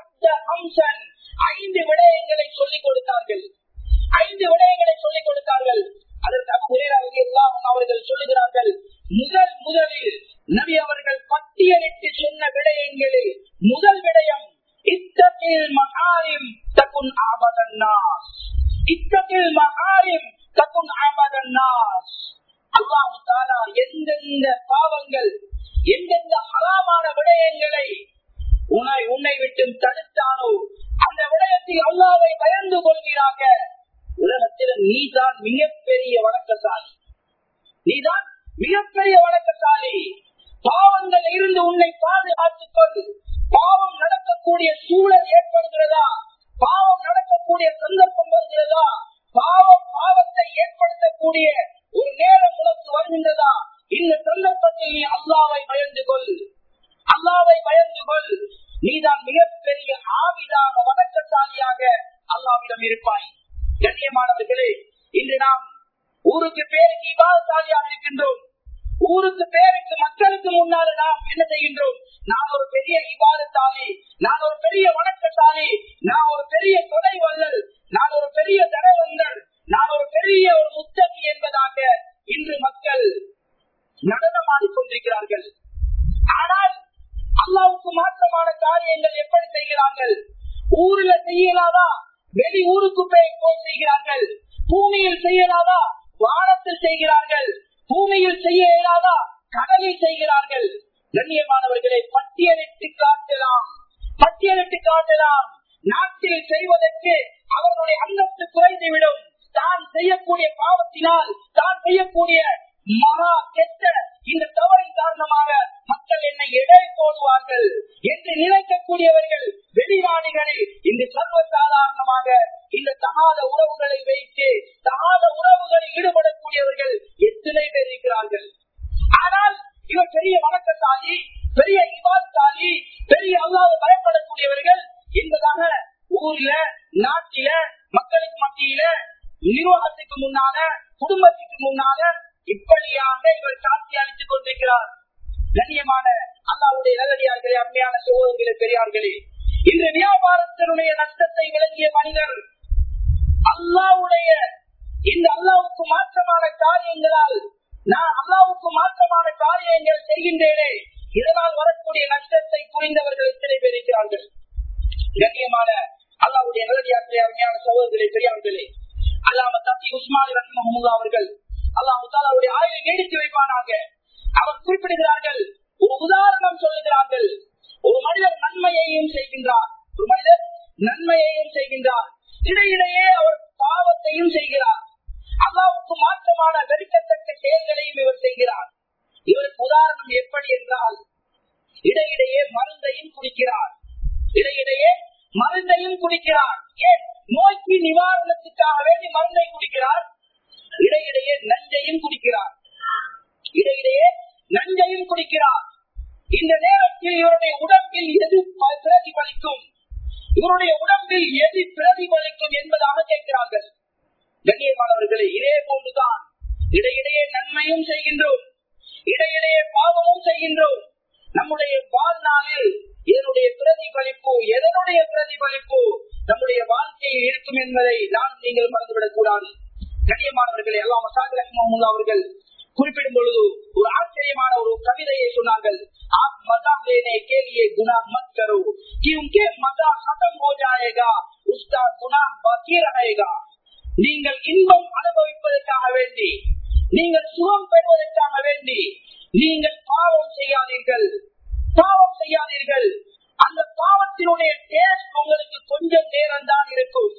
ஹம்சன் ஐந்து விடயங்களை சொல்லிக் கொடுத்தார்கள் ஐந்து விடயங்களை சொல்லிக் கொடுத்தார்கள் அதற்கு அபுரேராவுக்கு எல்லாம் அவர்கள் சொல்லுகிறார்கள் முதல் முதலில் நபி அவர்கள் பட்டியலிட்டு சொன்ன விடயங்களில் முதல் விடயம் இத்தகில் மகாரிம் தகுன் ஆபதன்னாஸ் இத்தகில் மகாரிம் தகுன் ஆபதன்னாஸ் அல்லாஹு தாலா எந்தெந்த பாவங்கள் எந்தெந்த ஹராமான விடயங்களை உன்னை உன்னை விட்டு தடுத்தானோ அந்த விடயத்தில் அல்லாவை பயந்து கொள்கிறாக உலகத்தில் நீதான் மிகப்பெரிய வணக்கசாலி நீதான் மிகப்பெரிய வணக்கசாலி பாவங்கள் இருந்து உன்னை பாதுகாத்துக் கொண்டு பாவம் நடக்கக்கூடிய சூழல் ஏற்படுகிறதா பாவம் நடக்கக்கூடிய சந்தர்ப்பம் வருகிறதா பாவம் பாவத்தை ஏற்படுத்தக்கூடிய ஒரு நேரம் உனக்கு வருகின்றதா இந்த சந்தர்ப்பத்தில் நீ அல்லாவை பயந்து கொள் அல்லாவை பயந்து கொள் நீதான் மிகப்பெரிய ஆவிதாக வணக்கசாலியாக அல்லாவிடம் இருப்பாய் கண்ணியமானவர்களே இன்று நாம் ஊருக்கு பேருக்கு இவாதசாலியாக இருக்கின்றோம் ஊருக்கு பேருக்கு மக்களுக்கு முன்னால நாம் என்ன செய்கின்றோம் நான் ஒரு பெரிய இவாதசாலி நான் ஒரு பெரிய வணக்கசாலி நான் ஒரு பெரிய கொலை வல்லல் நான் ஒரு பெரிய தடவந்தல் நான் ஒரு பெரிய ஒரு முத்தகி என்பதாக இன்று மக்கள் நடனமாடிக் கொண்டிருக்கிறார்கள் ஆனால் அல்லாவுக்கு மாற்றமான காரியங்கள் எப்படி செய்கிறார்கள் ஊர்ல செய்யலாதா வெளி ஊருக்கு போய் செய்கிறார்கள் பூமியில் செய்யலாதா வானத்தில் செய்கிறார்கள் பூமியில் செய்ய இயலாதா கடலில் செய்கிறார்கள் கண்ணியமானவர்களை பட்டியலிட்டு காட்டலாம் பட்டியலிட்டு காட்டலாம் நாட்டில் செய்வதற்கு அவர்களுடைய அந்தஸ்து குறைந்துவிடும் தான் செய்யக்கூடிய பாவத்தினால் தான் செய்யக்கூடிய மகா கெட்ட இந்த தவறின் காரணமாக மக்கள் என்னை எடை போடுவார்கள் என்று நினைக்கக்கூடியவர்கள் வெளிநாடுகளில் இந்த சர்வ சாதாரணமாக இந்த தகாத உறவுகளை வைத்து தகாத உறவுகளில் ஈடுபடக்கூடியவர்கள் எத்தனை பேர் இருக்கிறார்கள் ஆனால் இவர் பெரிய வணக்கசாலி பெரிய இவால்சாலி பெரிய அல்லாத பயப்படக்கூடியவர்கள் என்பதாக ஊர்ல நாட்டில மக்களுக்கு மத்தியில நிர்வாகத்துக்கு முன்னால குடும்பத்துக்கு முன்னால இப்படியாக இவர் காட்சி அளித்துக் கொண்டிருக்கிறார் கண்ணியமான அல்லாவுடைய நல்லடியார்களே அருமையான சகோதரர்களே பெரியார்களே இந்த வியாபாரத்தினுடைய நஷ்டத்தை விளங்கிய மனிதர் அல்லாவுடைய இந்த அல்லாவுக்கு மாற்றமான காரியங்களால் நான் அல்லாவுக்கு மாற்றமான காரியங்கள் செய்கின்றேனே இதனால் வரக்கூடிய நஷ்டத்தை புரிந்தவர்கள் எத்தனை பேர் இருக்கிறார்கள் கண்ணியமான அல்லாவுடைய நல்லடியார்களே அருமையான சகோதரர்களே பெரியார்களே அல்லாம தத்தி உஸ்மான் ரஹ்மஹமுல்லா அவர்கள் அல்லாஹ் முத்தாலாவுடைய ஆயுளை நீடித்து வைப்பானாக அவர் குறிப்பிடுகிறார்கள் ஒரு உதாரணம் சொல்லுகிறார்கள் ஒரு மனிதர் நன்மையையும் செய்கின்றார் ஒரு மனிதர் நன்மையையும் செய்கின்றார் இடையிடையே அவர் பாவத்தையும் செய்கிறார் அல்லாவுக்கு மாற்றமான வெறுக்கத்தக்க செயல்களையும் இவர் செய்கிறார் இவருக்கு உதாரணம் எப்படி என்றால் இடையிடையே மருந்தையும் குடிக்கிறார் இடையிடையே மருந்தையும் குடிக்கிறார் ஏன் நோய்க்கு நிவாரணத்துக்காக வேண்டி மருந்தை குடிக்கிறார் இடையிடையே நஞ்சையும் குடிக்கிறார் இடையிடையே நஞ்சையும் குடிக்கிறார் இந்த நேரத்தில் இவருடைய உடம்பில் எது ப- பிரதிபலிக்கும் இவருடைய உடம்பில் எது பிரதிபலிக்கும் என்பதாக கேட்கிறார்கள் கண்ணியமானவர்களே இதே போன்றுதான் இடையிடையே நன்மையும் செய்கின்றோம் இடையிடையே பாவமும் செய்கின்றோம் நம்முடைய வாழ்நாளில் இதனுடைய பிரதிபலிப்பு எதனுடைய பிரதிபலிப்பு நம்முடைய வாழ்க்கையில் இருக்கும் என்பதை நான் நீங்கள் மறந்துவிடக் கூடாது கண்ணியமானவர்களே எல்லாம் மசாஜ் ரஹ்மஹமுல்லா அவர்கள் குறிப்பிடும் பொழுது ஒரு ஆச்சரியமான ஒரு கவிதையை சொன்னார்கள் आप मजा लेने के लिए गुनाह मत करो क्योंकि मजा खत्म हो जाएगा उसका गुनाह बाकी रहेगा நீங்கள் இன்பம் அனுபவிப்பதற்காக வேண்டி நீங்கள் சுகம் பெறுவதற்காக வேண்டி நீங்கள் பாவம் செய்யாதீர்கள் பாவம் செய்யாதீர்கள் அந்த பாவத்தினுடைய டேஸ்ட் உங்களுக்கு கொஞ்சம் நேரம் தான் இருக்கும்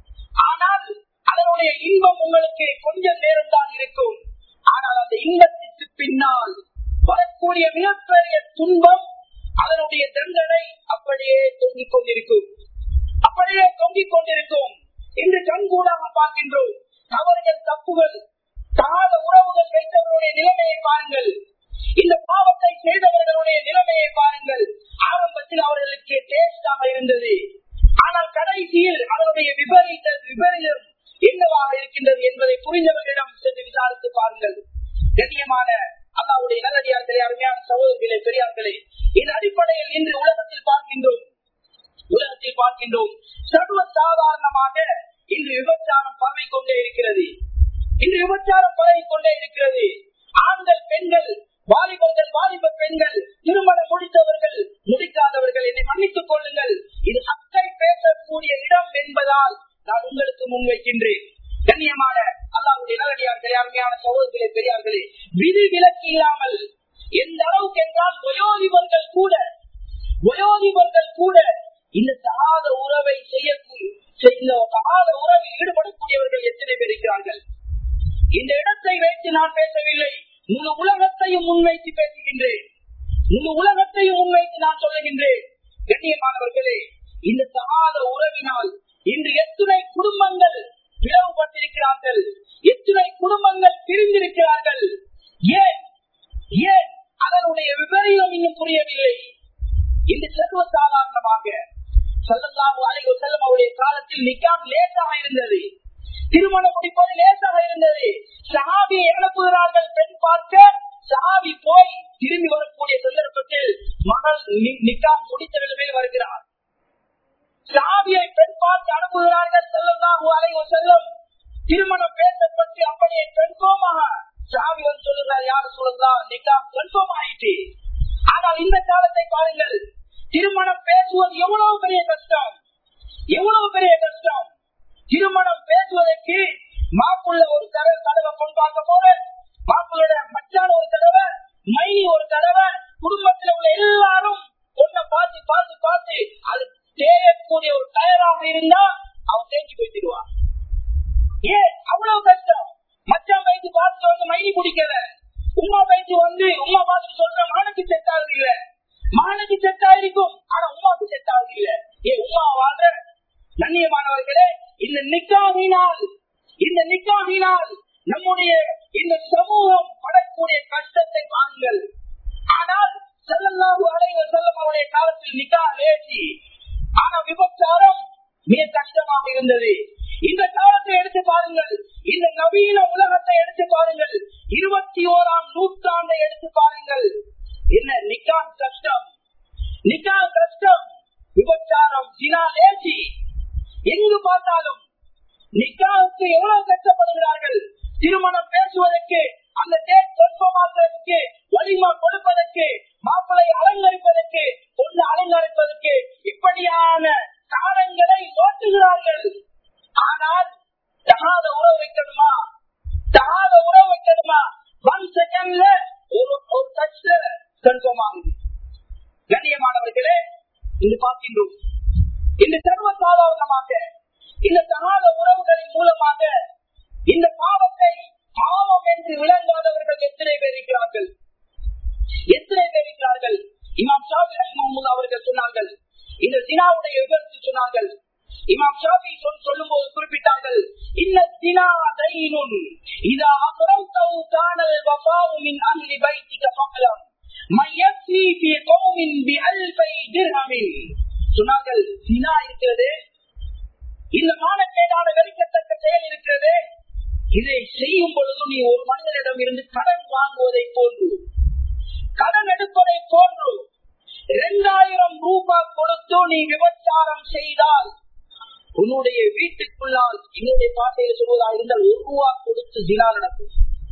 ஆனால் அதனுடைய இன்பம் உங்களுக்கு கொஞ்சம் நேரம் தான் இருக்கும் ஆனால் அந்த இன்பத்திற்கு பின்னால் வரக்கூடிய மிகப்பெரிய துன்பம் அதனுடைய தண்டனை அப்படியே தொங்கிக் கொண்டிருக்கும் அப்படியே தொங்கிக் கொண்டிருக்கும் இன்று கண்கூடாக பார்க்கின்றோம் தவறுகள் தப்புகள் தகாத உறவுகள் வைத்தவர்களுடைய நிலைமையை பாருங்கள் இந்த பாவத்தை செய்தவர்களுடைய நிலைமையை பாருங்கள் ஆரம்பத்தில் அவர்களுக்கு டேஸ்டாக இருந்தது ஆனால் கடைசியில் அதனுடைய விபரீத விபரீதம் என்னவாக இருக்கின்றது என்பதை புரிந்தவர்களிடம் சென்று விசாரித்து பாருங்கள் கண்ணியமான அல்லாவுடைய நல்லடியார்களே அருமையான சகோதரர்களே பெரியார்களே இந்த அடிப்படையில் இன்று உலகத்தில் பார்க்கின்றோம் உலகத்தில் பார்க்கின்றோம் சர்வ சாதாரணமாக இன்று விபச்சாரம் பரவி கொண்டே இருக்கிறது இன்று விபச்சாரம் பரவி கொண்டே இருக்கிறது ஆண்கள் பெண்கள் வாலிபர்கள் வாலிப பெண்கள் திருமணம் முடித்தவர்கள் முடிக்காதவர்கள் என்னை மன்னித்துக் கொள்ளுங்கள் இது அக்கறை பேசக்கூடிய இடம் என்பதால் நான் உங்களுக்கு முன்வைக்கின்றேன் கண்ணியமான அல்லாவுடைய நல்லடியார்களே அருமையான சகோதரர்களே பெரியார்களே விதி விலக்கு இல்லாமல் எந்த அளவுக்கு என்றால் வயோதிபர்கள் கூட வயோதிபர்கள் கூட இந்த சகாத உறவை செய்யக்கூடிய இந்த சகாத உறவில் ஈடுபடக்கூடியவர்கள் எத்தனை பேர் இருக்கிறார்கள் இந்த இடத்தை வைத்து நான் பேசவில்லை முழு உலகத்தையும் முன்வைத்து பேசுகின்றேன் முழு உலகத்தையும் முன்வைத்து நான் சொல்லுகின்றேன் கண்ணியமானவர்களே இந்த சகாத உறவினால் இன்று எத்தனை குடும்பங்கள் பிளவுபட்டிருக்கிறார்கள் எத்தனை குடும்பங்கள் பிரிந்திருக்கிறார்கள் ஏன் ஏன் அதனுடைய விபரீதம் இன்னும் புரியவில்லை இன்று சர்வசாதாரணமாக செல்லலாம் அலைவ செல்லம் அவருடைய காலத்தில் நிக்காம் லேசாக இருந்தது திருமணம் முடிப்பது லேசாக இருந்தது சஹாபியை அனுப்புகிறார்கள் பெண் பார்க்க சஹாபி போய் திரும்பி வரக்கூடிய சந்தர்ப்பத்தில் மகள் நி- நிக்காம் முடித்த நிலைமையில் வருகிறார் சஹாபியை பெண் பார்த்து அனுப்புகிறார்கள் செல்லலாம் அலைவ செல்லம் திருமணம் பேசப்பட்டு அப்படியே கன்ஃபார்மாக சாவி வந்து சொல்லுகிறார் யாரு சொல்லலாம் நிக்கா கன்ஃபார்ம் ஆயிட்டு ஆனால் இந்த காலத்தை பாருங்கள் திருமணம் பேசுவது எவ்வளவு பெரிய கஷ்டம் எவ்வளவு பெரிய கஷ்டம் திருமணம் பேசுவதற்கு மாப்புள்ள ஒரு தடவை தடவை பொன் பார்க்க போற மாப்பிள்ளோட மச்சான ஒரு தடவை மைனி ஒரு தடவை குடும்பத்தில் உள்ள எல்லாரும் பொண்ணை பார்த்து பார்த்து பார்த்து அது தேயக்கூடிய ஒரு தயாராக இருந்தா அவன் தேய்ச்சி போய்த்திடுவான் ஏன் அவ்வளவு கஷ்டம் மச்சான் பைத்து பார்த்து வந்து மைனி குடிக்கல உமா பைத்து வந்து உமா பார்த்துட்டு சொல்ற மகனுக்கு செட் ஆகுது இல்ல மகனுக்கு செட் ஆயிருக்கும் ஆனா உமாக்கு செட் ஆகுது இல்ல ஏன் உமா வாழ்ற கண்ணியமானவர்களே இந்த நிக்காவினால் இந்த நிக்காவினால் நம்முடைய இந்த சமூகம் படக்கூடிய கஷ்டத்தை பாருங்கள் ஆனால் செல்லல்லாஹு அலைவர் செல்லம் அவருடைய காலத்தில் நிக்கா லேசி ஆனா விபச்சாரம் மிக கஷ்டமாக இருந்தது இந்த காலத்தை எடுத்து பாருங்கள் இந்த நவீன உலகத்தை எடுத்து பாருங்கள் இருபத்தி ஓராம் நூற்றாண்டை எடுத்து பாருங்கள் என்ன நிக்கா கஷ்டம் நிக்கா கஷ்டம் விபச்சாரம் சினா லேசி எங்கு பார்த்தாலும் நிக்காவுக்கு எவ்வளவு கஷ்டப்படுகிறார்கள் திருமணம் பேசுவதற்கு அந்த டேட் கன்ஃபார்ம் ஆகிறதுக்கு வலிமா கொடுப்பதற்கு மாப்பிளை அலங்கரிப்பதற்கு பொண்ணு அலங்கரிப்பதற்கு இப்படியான காலங்களை ஓட்டுகிறார்கள் ஆனால் தகாத உறவு வைக்கணுமா தகாத உறவு வைக்கணுமா ஒன் செகண்ட்ல ஒரு ஒரு டச்ல கன்ஃபார்ம் ஆகுது கண்ணியமானவர்களே இன்று பார்க்கின்றோம் இந்த சர்வ சாதாரணமாக இந்த தகாத உறவுகளின் மூலமாக இந்த பாவத்தை பாவம் என்று விளங்காதவர்கள் எத்தனை பேர் இருக்கிறார்கள் எத்தனை பேர் இருக்கிறார்கள் இமாம் ஷாபி ரஹ்மஹமுல்லா அவர்கள் சொன்னார்கள் இந்த தினாவுடைய விவரத்தை சொன்னார்கள் இமாம் ஷாபி சொல் சொல்லும் போது குறிப்பிட்டார்கள் இன்ன தினா தைனுன் இதா அக்ரௌதவு கானல் வஃபாவு மின் அஹ்லி பைத்திக ஃபஅலம் மையக்ஃபி ஃபீ கௌமின் பிஅல்ஃபை திர்ஹமின் சொன்னார்கள் தினா இருக்கிறது இந்த மானக்கேடான வெறுக்கத்தக்க செயல் இருக்கிறது இதை செய்யும் பொழுது நீ ஒரு மனிதனிடம் இருந்து கடன் வாங்குவதை போன்று கடன் எடுப்பதை போன்று இரண்டாயிரம் ரூபாய் கொடுத்து நீ விபச்சாரம் செய்தால் உன்னுடைய வீட்டுக்குள்ளால் என்னுடைய பாட்டையில் சொல்வதாக இருந்தால் ஒரு ரூபா கொடுத்து ஜினா நடக்கும்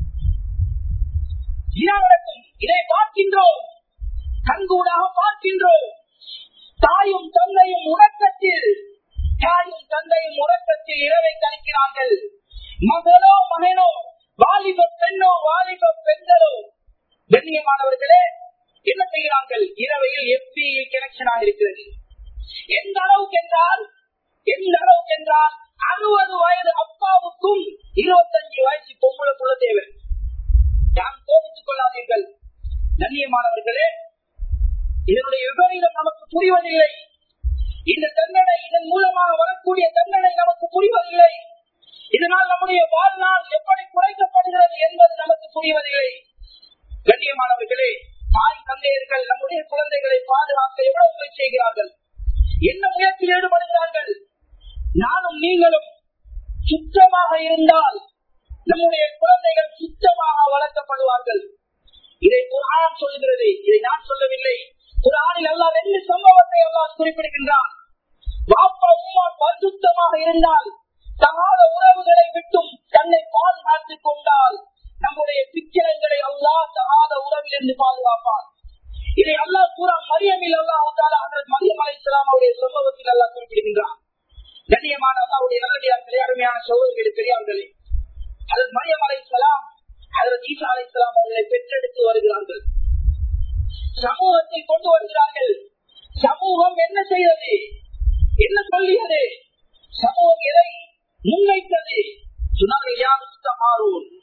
ஜினா நடக்கும் இதை பார்க்கின்றோம் கண்கூடாக பார்க்கின்றோம் தாயும் தந்தையும் உறக்கத்தில் தாயும் தந்தையும் உறக்கத்தில் இரவை கழிக்கிறார்கள் மகளோ மகனோ வாலிப பெண்ணோ வாலிப பெண்களோ கண்ணியமானவர்களே என்ன செய்கிறார்கள் இரவையில் எஃபி கனெக்ஷனாக இருக்கிறது எந்த அளவுக்கு என்றால் எந்த அளவுக்கு என்றால் அறுபது வயது அப்பாவுக்கும் இருபத்தஞ்சு வயசு பொம்பளைக்குள்ள தேவை யார் கோபித்துக் கொள்ளாதீர்கள் கண்ணியமானவர்களே இதனுடைய விபரீதம் நமக்கு புரிவதில்லை இந்த தண்டனை இதன் மூலமாக வரக்கூடிய தண்டனை நமக்கு புரிவதில்லை இதனால் நம்முடைய வாழ்நாள் எப்படி குறைக்கப்படுகிறது என்பது நமக்கு புரிவதில்லை கண்ணியமானவர்களே தாய் தந்தையர்கள் நம்முடைய குழந்தைகளை பாதுகாக்க எவ்வளவு முயற்சி செய்கிறார்கள் என்ன முயற்சியில் ஈடுபடுகிறார்கள் நானும் நீங்களும் சுத்தமாக இருந்தால் நம்முடைய குழந்தைகள் சுத்தமாக வளர்க்கப்படுவார்கள் இதை குரான் சொல்லுகிறது இதை நான் சொல்லவில்லை குரானில் அல்லாஹ் ரெண்டு சம்பவத்தை அல்லாஹ் குறிப்பிடுகின்றான் வாப்பா உமா பரிசுத்தமாக இருந்தால் தகாத உறவுகளை விட்டும் தன்னை பாதுகாத்துக் கொண்டால் நம்முடைய பிச்சரங்களை அல்லாஹ் தகாத உறவில் இருந்து பாதுகாப்பான் இதை அல்லாஹ் பூரா மரியமில் அல்லாஹ் மரியம் அலி இஸ்லாம் அவருடைய சம்பவத்தில் அல்லாஹ் குறிப்பிடுகின்றான் கண்ணியமான அல்லாவுடைய நல்லடியார்களே அருமையான சகோதரர்களே பெரியார்களே அதற்கு மரியம் அலை இஸ்லாம் அதற்கு ஈசா அலை இஸ்லாம் அவர்களை பெற்றெடுத்து வருகிறார்கள் சமூகத்தை கொண்டு வருகிறார்கள் சமூகம் என்ன செய்தது என்ன சொல்லியது சமூகம் எதை முன்வைத்தது சுனாரியாருடைய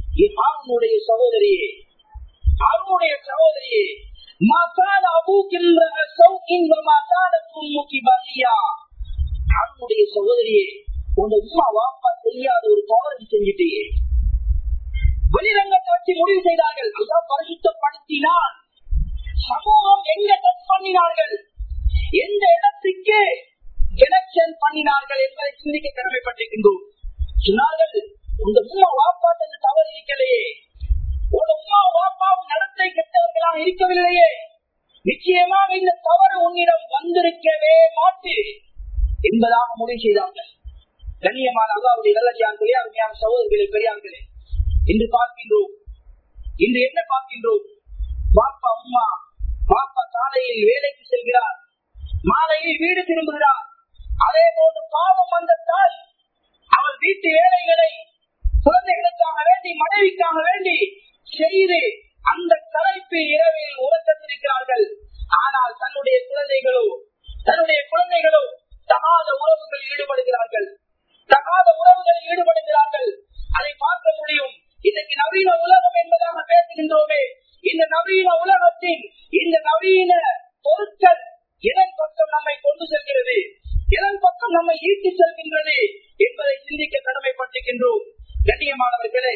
சகோதரியே அவனுடைய சகோதரியே மாசான அபூக்கின்ற சௌக்கின் மாசான கும்முக்கி பலியா அவனுடைய சகோதரியே உங்க உமா வாப்பா செய்யாத ஒரு தவறு செஞ்சுட்டே வெளிரங்கத்தை வச்சு முடிவு செய்தார்கள் அதான் பரிசுத்தப்படுத்தினான் சமூகம் எங்க டச் பண்ணினார்கள் எந்த இடத்துக்கு எலெக்ஷன் பண்ணினார்கள் என்பதை சிந்திக்க கடமைப்பட்டிருக்கின்றோம் சொன்னார்கள் உங்க உமா வாப்பாட்டு தவறு இருக்கலையே உங்க உமா வாப்பாவும் நடத்தை கெட்டவர்களாக இருக்கவில்லையே நிச்சயமாக இந்த தவறு உன்னிடம் வந்திருக்கவே மாட்டு என்பதாக முடிவு செய்தார்கள் கண்ணியமான அல்லாவுடைய நல்லடியார்களே அருமையான சகோதரர்களே பெரியார்களே இன்று பார்க்கின்றோம் இன்று என்ன பார்க்கின்றோம் பாப்பா அம்மா பாப்பா காலையில் வேலைக்கு செல்கிறார் மாலையில் வீடு திரும்புகிறார் அதே போன்று பாவம் வந்ததால் அவள் வீட்டு வேலைகளை குழந்தைகளுக்காக வேண்டி மனைவிக்காக வேண்டி செய்து அந்த தலைப்பில் இரவில் உறக்கத்திருக்கிறார்கள் ஆனால் தன்னுடைய குழந்தைகளோ தன்னுடைய குழந்தைகளோ தகாத உறவுகளில் ஈடுபடுகிறார்கள் தகாத உறவுகளில் ஈடுபடுகிறார்கள் அதை பார்க்க முடியும் இன்னைக்கு நவீன உலகம் என்பதாக பேசுகின்றோமே இந்த நவீன உலகத்தின் இந்த நவீன பொருட்கள் எதன் பக்கம் நம்மை கொண்டு செல்கிறது எதன் பக்கம் நம்மை ஈட்டி செல்கின்றது என்பதை சிந்திக்க கடமைப்பட்டிருக்கின்றோம் கண்ணியமானவர்களே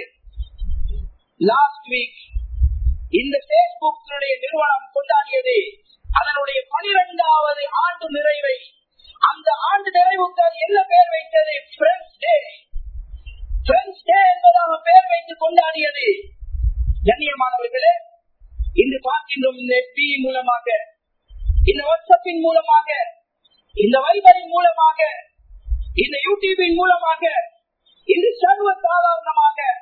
லாஸ்ட் வீக் இந்த பேஸ்புக் நிறுவனம் கொண்டாடியது அதனுடைய பனிரெண்டாவது ஆண்டு நிறைவை அந்த ஆண்டு நிறைவுக்கு அது என்ன பெயர் வைத்தது ஃப்ரெண்ட்ஸ் டே ஃப்ரெண்ட்ஸ் டே என்பதாக பெயர் வைத்து கொண்டாடியது கண்ணியமானவர்களே இன்று பார்க்கின்றோம் இந்த எஃபி மூலமாக இந்த வாட்ஸ்அப்பின் மூலமாக இந்த வைபரின் மூலமாக இந்த யூடியூபின் மூலமாக இது சர்வ சாதாரணமாக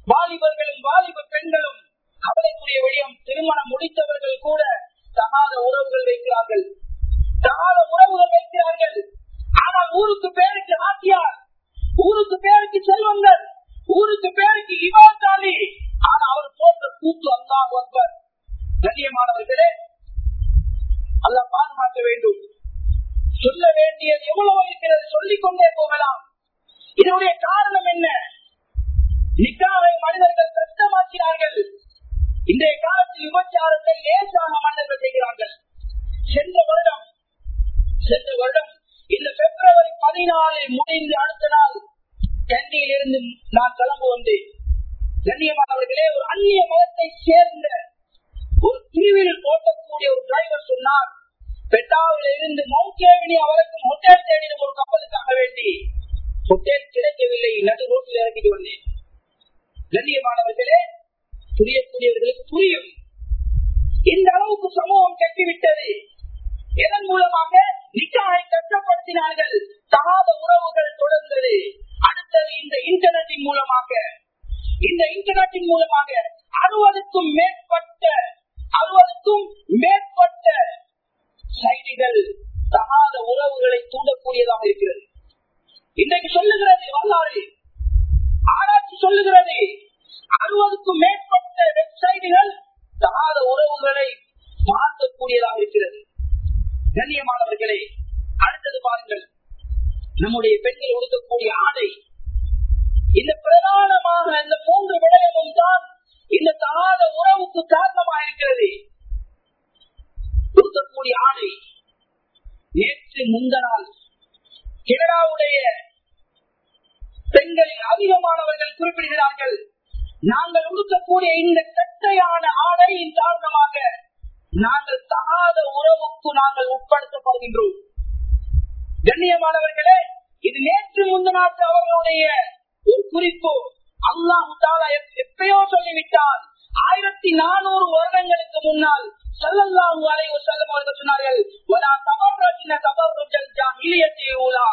வாலிபர்களும் வாலிப பெண்களும் கவலைக்குரிய விடயம் திருமணம் முடித்தவர்கள் கூட தகாத உறவுகள் வைக்கிறார்கள் தகாத உறவுகள் வைக்கிறார்கள் ஆனால் ஊருக்கு பேருக்கு ஆட்சியார் ஊருக்கு பேருக்கு செல்வங்கள் ஊருக்கு பேருக்கு இவாத்தாலி ஆனா அவர் போன்ற கூத்து அல்லாஹ் அக்பர் கண்ணியமானவர்களே அல்லாஹ் பாதுகாக்க வேண்டும் சொல்ல வேண்டியது எவ்வளவு இருக்கிறது சொல்லிக் கொண்டே போகலாம் இதனுடைய காரணம் என்ன நிக்காவை மனிதர்கள் கஷ்டமாக்கினார்கள் இன்றைய காலத்தில் விபச்சாரத்தை லேசாக மனிதர்கள் செய்கிறார்கள் சென்ற வருடம் சென்ற வருடம் இந்த பிப்ரவரி பதினாலில் முடிந்து அடுத்த நாள் கண்டியில் இருந்து நான் கிளம்பு வந்தேன் கண்ணியமானவர்களே ஒரு அந்நிய மதத்தை சேர்ந்த ஒரு பிரிவில் ஓட்டக்கூடிய ஒரு டிரைவர் சொன்னார் பெட்டாவில் இருந்து மவுண்டேவினி அவருக்கும் ஹோட்டல் தேடின ஒரு கப்பலுக்காக வேண்டி ஹோட்டல் கிடைக்கவில்லை நடு ரோட்டில் இறக்கிட்டு வந்தேன் கண்ணியமானவர்களே புரியக்கூடியவர்களுக்கு புரியும் இந்த அளவுக்கு சமூகம் கட்டிவிட்டது இதன் மூலமாக நிக்காவை கஷ்டப்படுத்தினார்கள் தகாத உறவுகள் தொடர்ந்தது அடுத்தது இந்த இன்டர்நெட்டின் மூலமாக இந்த இன்டர்நெட்டின் மூலமாக அறுபதுக்கும் மேற்பட்ட அறுபதுக்கும் மேற்பட்ட சைடுகள் தகாத உறவுகளை தூண்டக்கூடியதாக இருக்கிறது இன்றைக்கு சொல்லுகிறது வரலாறு ஆராய்ச்சி சொல்லுகிறது அறுபதுக்கும் மேற்பட்ட வெப்சைட்டுகள் தகாத உறவுகளை பார்க்கக்கூடியதாக இருக்கிறது கண்ணியமானவர்களே அடுத்தது பாருங்கள் நம்முடைய பெண்கள் உடுக்கக்கூடிய ஆடை இந்த பிரதானமாக இந்த மூன்று விடயமும் தான் இந்த தகாத உறவுக்கு காரணமாக இருக்கிறது உடுக்கக்கூடிய ஆடை நேற்று முந்த நாள் கனடாவுடைய பெண்களில் அதிகமானவர்கள் குறிப்பிடுகிறார்கள் நாங்கள் உடுக்கக்கூடிய இந்த கட்டையான ஆடையின் காரணமாக நாங்கள் தகாத உறவுக்கு நாங்கள் உட்படுத்தப்படுகின்றோம் கண்ணியமானவர்களே இது நேற்று முந்தநாட்டு அவர்களுடைய ஒரு குறிப்பு அல்லாஹு தாலா எப்பயோ சொல்லிவிட்டான் ஆயிரத்தி நானூறு வருடங்களுக்கு முன்னால் சல்லல்லாஹு அலைஹி வஸல்லம் அவர்கள் சொன்னார்கள் வலா தபர்ரஜ்ன தபர்ருஜல் ஜாஹிலியத்தி ஊலா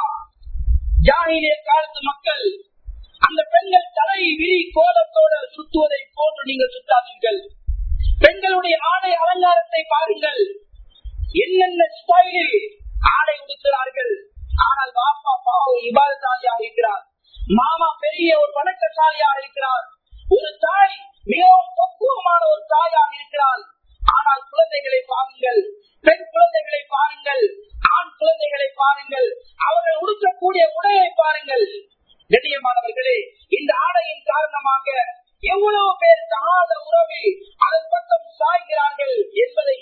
ஜாஹிலிய காலத்து மக்கள் அந்த பெண்கள் தலை விரி கோலத்தோடு சுத்துவதை போன்று நீங்கள் சுத்தாதீர்கள் பெண்களுடைய ஆடை அலங்காரத்தை பாருங்கள் என்னென்ன ஸ்டைலில் ஆடை உடுக்கிறார்கள் ஆனால் பாப்பா பாவம் இபாதசாலியாக இருக்கிறார் மாமா பெரிய ஒரு வணக்கசாலியாக இருக்கிறார் ஒரு தாய் மிகவும் பக்குவமான ஒரு தாயாக இருக்கிறார் ஆனால் குழந்தைகளை பாருங்கள் பெண் குழந்தைகளை பாருங்கள் ஆண் குழந்தைகளை பாருங்கள் அவர்கள் உடுக்கக்கூடிய உடையை பாருங்கள் கண்ணியமானவர்களே இந்த ஆடையின் காரணமாக எவ்வளவு பேர் தகாத உறவில் அதன் பக்கம் சாய்கிறார்கள் என்பதை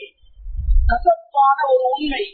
கசப்பான ஒரு உண்மை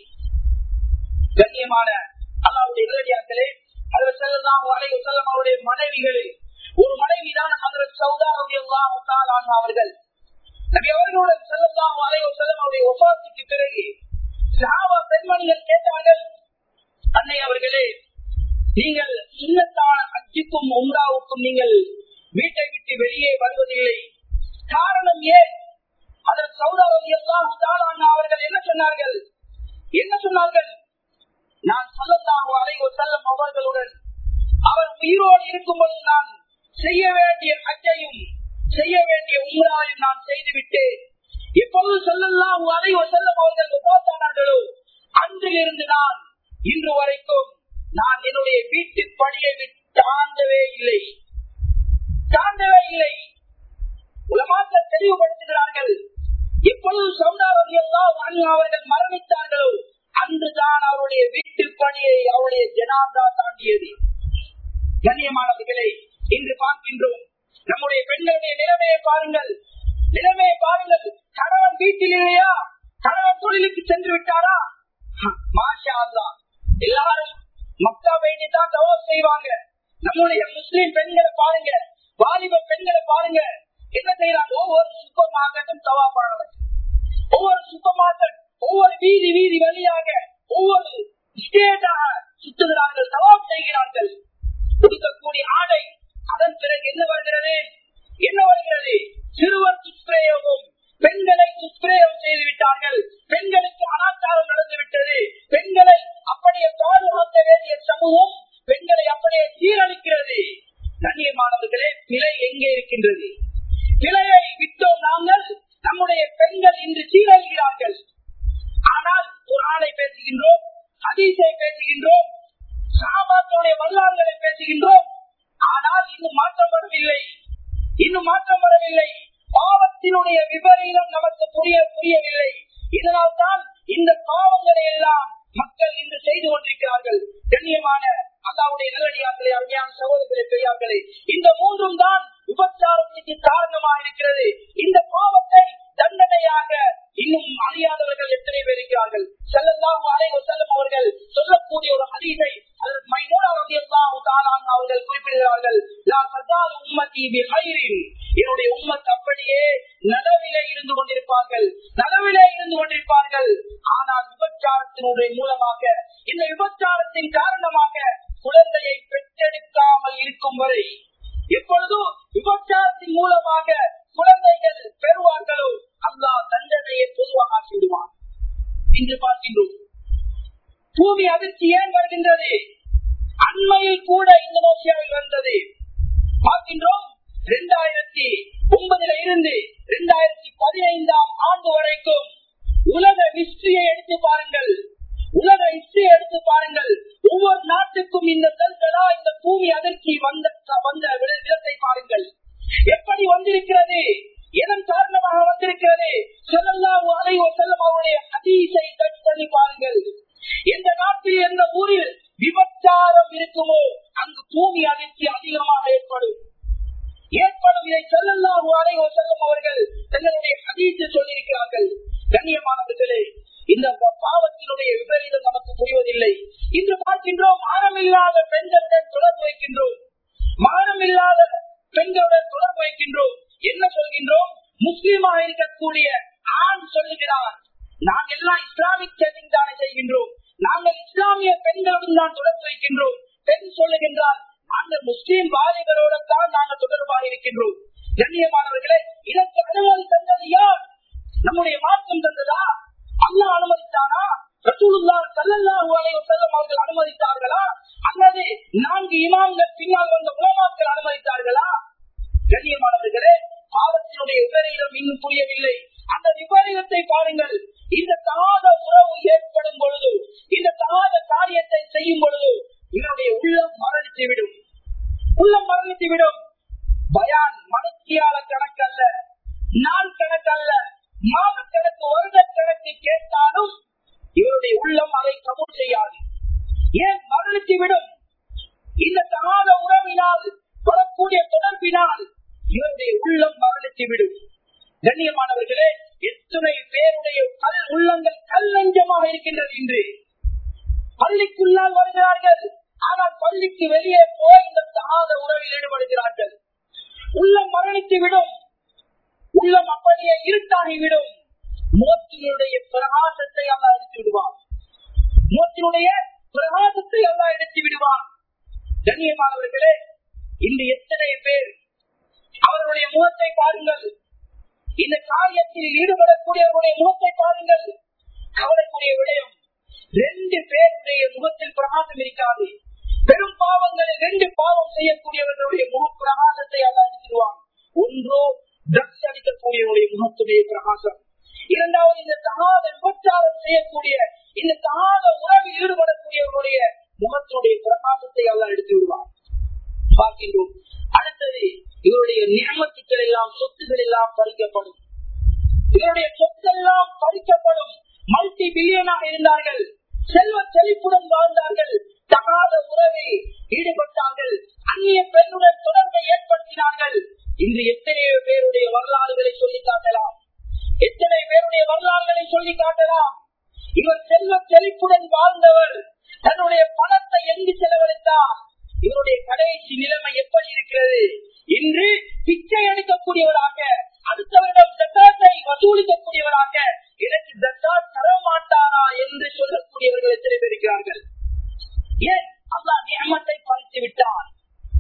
கண்ணியமான அல்லாவுடைய நேரடியாக்களே அவர் செல்லலாம் அலைய செல்லம் அவருடைய மனைவிகளில் ஒரு மனைவிதான் அதற்கு சௌதாவுடைய அவர்கள் நபி அவர்களுடன் செல்லலாம் அலைய செல்லம் அவருடைய ஒப்பாத்துக்கு பிறகு சாவா பெண்மணிகள் கேட்டார்கள் அன்னை அவர்களே நீங்கள் சுண்ணத்தான அஜிக்கும் உம்ராவுக்கும் நீங்கள் வீட்டை விட்டு வெளியே வருவதில்லை காரணம் ஏன் அதற்கு சௌதாவதி எல்லாம் அவர்கள் என்ன சொன்னார்கள் என்ன சொன்னார்கள் நான் சொல்லலாம் அலைவோ செல்லும் அவர்களுடன் அவர் உயிரோடு இருக்கும்போது நான் செய்ய வேண்டிய அஜையும் செய்ய வேண்டிய உம்ராயும் நான் செய்துவிட்டேன் எப்பொழுது சொல்லலாம் அலைவோ செல்லும் அவர்கள் பார்த்தார்களோ அன்றிலிருந்து நான் இன்று வரைக்கும் நான் என்னுடைய வீட்டு படியை தாண்டவே இல்லை தாண்டவே இல்லை உலமாக்கள் தெளிவுபடுத்துகிறார்கள் எப்பொழுது சௌதாவதி எல்லாம் அவர்கள் மரணித்தார்களோ அன்றுதான் அவருடைய வீட்டு பணியை அவருடைய ஜனாதா தாண்டியது கண்ணியமானவர்களே இன்று பார்க்கின்றோம் நம்முடைய பெண்களுடைய நிலைமையை பாருங்கள் நிலைமையை பாருங்கள் கணவன் வீட்டில் இல்லையா கணவன் தொழிலுக்கு சென்று விட்டாரா மாஷா அல்லா எல்லாரும் மக்கா வேண்டி தான் தவறு செய்வாங்க நம்முடைய முஸ்லீம் பெண்களை பாருங்க வாலிப பெண்களை பாருங்க என்ன செய்யறாங்க ஒவ்வொரு சூப்பர் மார்க்கெட்டும் தவா பாடுறாங்க ஒவ்வொரு சூப்பர் மார்க்கெட் ஒவ்வொரு வீதி வீதி வழியாக ஒவ்வொரு ஸ்டேட்டாக சுத்துகிறார்கள் தவாப் செய்கிறார்கள் கொடுக்கக்கூடிய ஆடை அதன் பிறகு என்ன வருகிறது என்ன வருகிறது சிறுவர் துஷ்பிரயோகம் பெண்களை துஷ்பிரயோகம் செய்து விட்டார்கள் பெண்களுக்கு அனாச்சாரம் நடந்துவிட்டது பெண்களை அப்படியே பாதுகாக்க வேண்டிய சமூகம் பெண்களை அப்படியே சீரழிக்கிறது கண்ணியமானவர்களே பிழை எங்கே இருக்கின்றது இருக்கின்றது கிளையை விட்டோம் நாங்கள் நம்முடைய பெண்கள் இன்று சீரழிகிறார்கள் ஆனால் ஒரு ஆளை பேசுகின்றோம் ஹதீஸை பேசுகின்றோம் சாபாக்களுடைய வரலாறுகளை பேசுகின்றோம் ஆனால் இன்னும் மாற்றம் வரவில்லை இன்னும் மாற்றம் வரவில்லை பாவத்தினுடைய விபரீதம் நமக்கு புரிய புரியவில்லை இதனால் தான் இந்த பாவங்களை எல்லாம் மக்கள் இன்று செய்து கொண்டிருக்கிறார்கள் கண்ணியமான அல்லாவுடைய நல்லடியார்களே அருமையான சகோதரர்களே பெரியார்களே இந்த மூன்றும் தான் விபச்சாரத்துக்கு காரணமாக இருக்கிறது இந்த பாவத்தை தண்டனையாக இன்னும் அறியாதவர்கள் எத்தனை பேர் இருக்கிறார்கள் செல்லல்லாம் அலைவர் செல்லும் அவர்கள் சொல்லக்கூடிய ஒரு ஹதீஸை அவர்கள் குறிப்பிடுகிறார்கள் என்னுடைய உம்மத் அப்படியே நலவிலே இருந்து கொண்டிருப்பார்கள் நலவிலே இருந்து கொண்டிருப்பார்கள் ஆனால் விபச்சாரத்தினுடைய மூலமாக இந்த விபச்சாரத்தின் காரணமாக குழந்தையை பெற்றெடுக்காமல் இருக்கும் வரை எப்பொழுதும் விபச்சாரத்தின் மூலமாக குழந்தைகள் பெறுவார்களோ அல்லா தண்டனையை பொதுவாக ஆக்கிவிடுவான் என்று பார்க்கின்றோம் பூமி அதிர்ச்சி ஏன் வருகின்றது அண்மையில் கூட இந்தோனேசியாவில் வந்தது பார்க்கின்றோம் இரண்டாயிரத்தி ஒன்பதுல இருந்து இரண்டாயிரத்தி பதினைந்தாம் ஆண்டு வரைக்கும் உலக ஹிஸ்டரியை எடுத்து பாருங்கள் உலக ஹிஸ்டரியை எடுத்து பாருங்கள் ஒவ்வொரு நாட்டுக்கும் இந்த செல்களா இந்த பூமி அதிர்ச்சி வந்த வந்த விதத்தை பாருங்கள் எப்படி வந்திருக்கிறது எதன் காரணமாக வந்திருக்கிறது செல்லல்லாம் அலைவோ செல்லும் அவருடைய ஹதீஸை டச் பண்ணி பாருங்கள் எந்த நாட்டில் எந்த ஊரில் விபச்சாரம் இருக்குமோ அங்கு பூமி அதிர்ச்சி அதிகமாக ஏற்படும் ஏற்படும் இதை செல்லல்லாம் அலைவோ செல்லும் அவர்கள் தங்களுடைய ஹதீஸில் சொல்லியிருக்கிறார்கள் கண்ணியமானவர்களே இந்த பாவத்தினுடைய விபரீதம் நமக்கு புரிவதில்லை இன்று பார்க்கின்றோம் மானமில்லாத பெண்களுடன் தொடர்பு வைக்கின்றோம் மானமில்லாத பெண்களுடன் தொடர்பு வைக்கின்றோம் என்ன சொல்கின்றோம் முஸ்லீமாக இருக்கக்கூடிய ஆண் சொல்லுகிறார் நாங்கள் எல்லாம் இஸ்லாமிக் செட்டிங் தானே செய்கின்றோம் நாங்கள் இஸ்லாமிய பெண்களுடன் தான் தொடர்பு வைக்கின்றோம் பெண் சொல்லுகின்றார் நாங்கள் முஸ்லீம் வாலிபரோட தான் நாங்கள் தொடர்பாக இருக்கின்றோம் கண்ணியமானவர்களே இதற்கு அனுமதி தந்தது யார் நம்முடைய மாற்றம் தந்ததா அல்லா அனுமதித்தானா அவர்கள் அனுமதித்தார்களா அல்லது நான்கு இமாம்கள் பின்னால் வந்த உலமாக்கள் அனுமதித்தார்களா கண்ணியமானவர்களே பாவத்தினுடைய விபரீதம் இன்னும் புரியவில்லை அந்த விபரீதத்தை பாருங்கள் இந்த தகாத உறவு ஏற்படும் பொழுது இந்த தகாத காரியத்தை செய்யும் பொழுது இதனுடைய உள்ளம் மரணித்து விடும் உள்ளம் மரணித்து விடும் பயான் மனத்தியால கணக்கல்ல நாள் கணக்கல்ல மாத கணக்கு வருட கணக்கு கேட்டாலும் இவருடைய உள்ளம் அதை கபூல் செய்யாது ஏன் மரணித்து விடும் இந்த தகாத உறவினால் வரக்கூடிய தொடர்பினால் இவருடைய உள்ளம் மரணித்து விடும் கண்ணியமானவர்களே எத்தனை பேருடைய கல் உள்ளங்கள் கல் நெஞ்சமாக இருக்கின்றது இன்று பள்ளிக்குள்ளால் வருகிறார்கள் ஆனால் பள்ளிக்கு வெளியே போய் இந்த தகாத உறவில் ஈடுபடுகிறார்கள் உள்ளம் மரணித்து விடும் உள்ளம் அப்படியே இருட்டாகிவிடும் மூத்தினுடைய பிரகாசத்தை அல்லா எடுத்து விடுவான் மூத்தினுடைய பிரகாசத்தை அல்லா எடுத்து விடுவான் கண்ணியமானவர்களே இன்று எத்தனை பேர் அவர்களுடைய முகத்தை பாருங்கள் இந்த காரியத்தில் ஈடுபடக்கூடியவருடைய முகத்தை பாருங்கள் கவலைக்குரிய விடயம் ரெண்டு பேருடைய முகத்தில் பிரகாசம் இருக்காது பெரும் பாவங்களில் ரெண்டு பாவம் செய்யக்கூடியவர்களுடைய முக பிரகாசத்தை அல்ல எடுத்துருவான் ஒன்றோ ட்ரக்ஸ் அடிக்கக்கூடியவருடைய முகத்துடைய பிரகாசம் இரண்டாவது இந்த தகாத விபச்சாரம் செய்யக்கூடிய இந்த தகாத உறவில் ஈடுபடக்கூடியவருடைய முகத்துடைய பிரகாசத்தை அல்ல எடுத்து விடுவான் பார்க்கின்றோம் அடுத்தது இவருடைய நியமத்துக்கள் எல்லாம் சொத்துகள் எல்லாம் பறிக்கப்படும் இவருடைய சொத்தெல்லாம் பறிக்கப்படும் மல்டி பில்லியனாக இருந்தார்கள் செல்வ செழிப்புடன் வாழ்ந்தார்கள் தகாத உறவில் ஈடுபட்டார்கள் அந்நிய பெண்ணுடன் தொடர்பை ஏற்படுத்தினார்கள் இன்று எத்தனையோ பேருடைய வரலாறுகளை சொல்லி காட்டலாம் எத்தனை பேருடைய வரலாறுகளை சொல்லி காட்டலாம் இவர் செல்வ செழிப்புடன் வாழ்ந்தவர் தன்னுடைய பணத்தை எங்கு செலவழித்தார் இவருடைய கடைசி நிலைமை எப்படி இருக்கிறது இன்று பிச்சை எடுக்கக்கூடியவராக அடுத்தவரிடம் ஜக்காத்தை வசூலிக்கக்கூடியவராக எனக்கு ஜக்காத் தர மாட்டாரா என்று சொல்லக்கூடியவர்கள் எத்தனை பேர் இருக்கிறார்கள் ஏன் அல்லா நியமத்தை பறித்து விட்டான்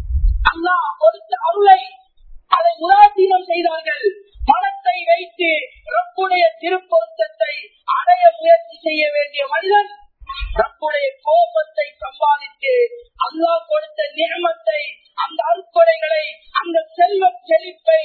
அல்லாஹ் கொடுத்த அருளை அதை உதாசீனம் செய்தார்கள் பணத்தை வைத்து ரப்புடைய திருப்பொருத்தத்தை அடைய முயற்சி செய்ய வேண்டிய மனிதன் ரப்புடைய கோபத்தை சம்பாதித்து அல்லாஹ் கொடுத்த நியமத்தை அந்த அற்புடைகளை அந்த செல்வ செழிப்பை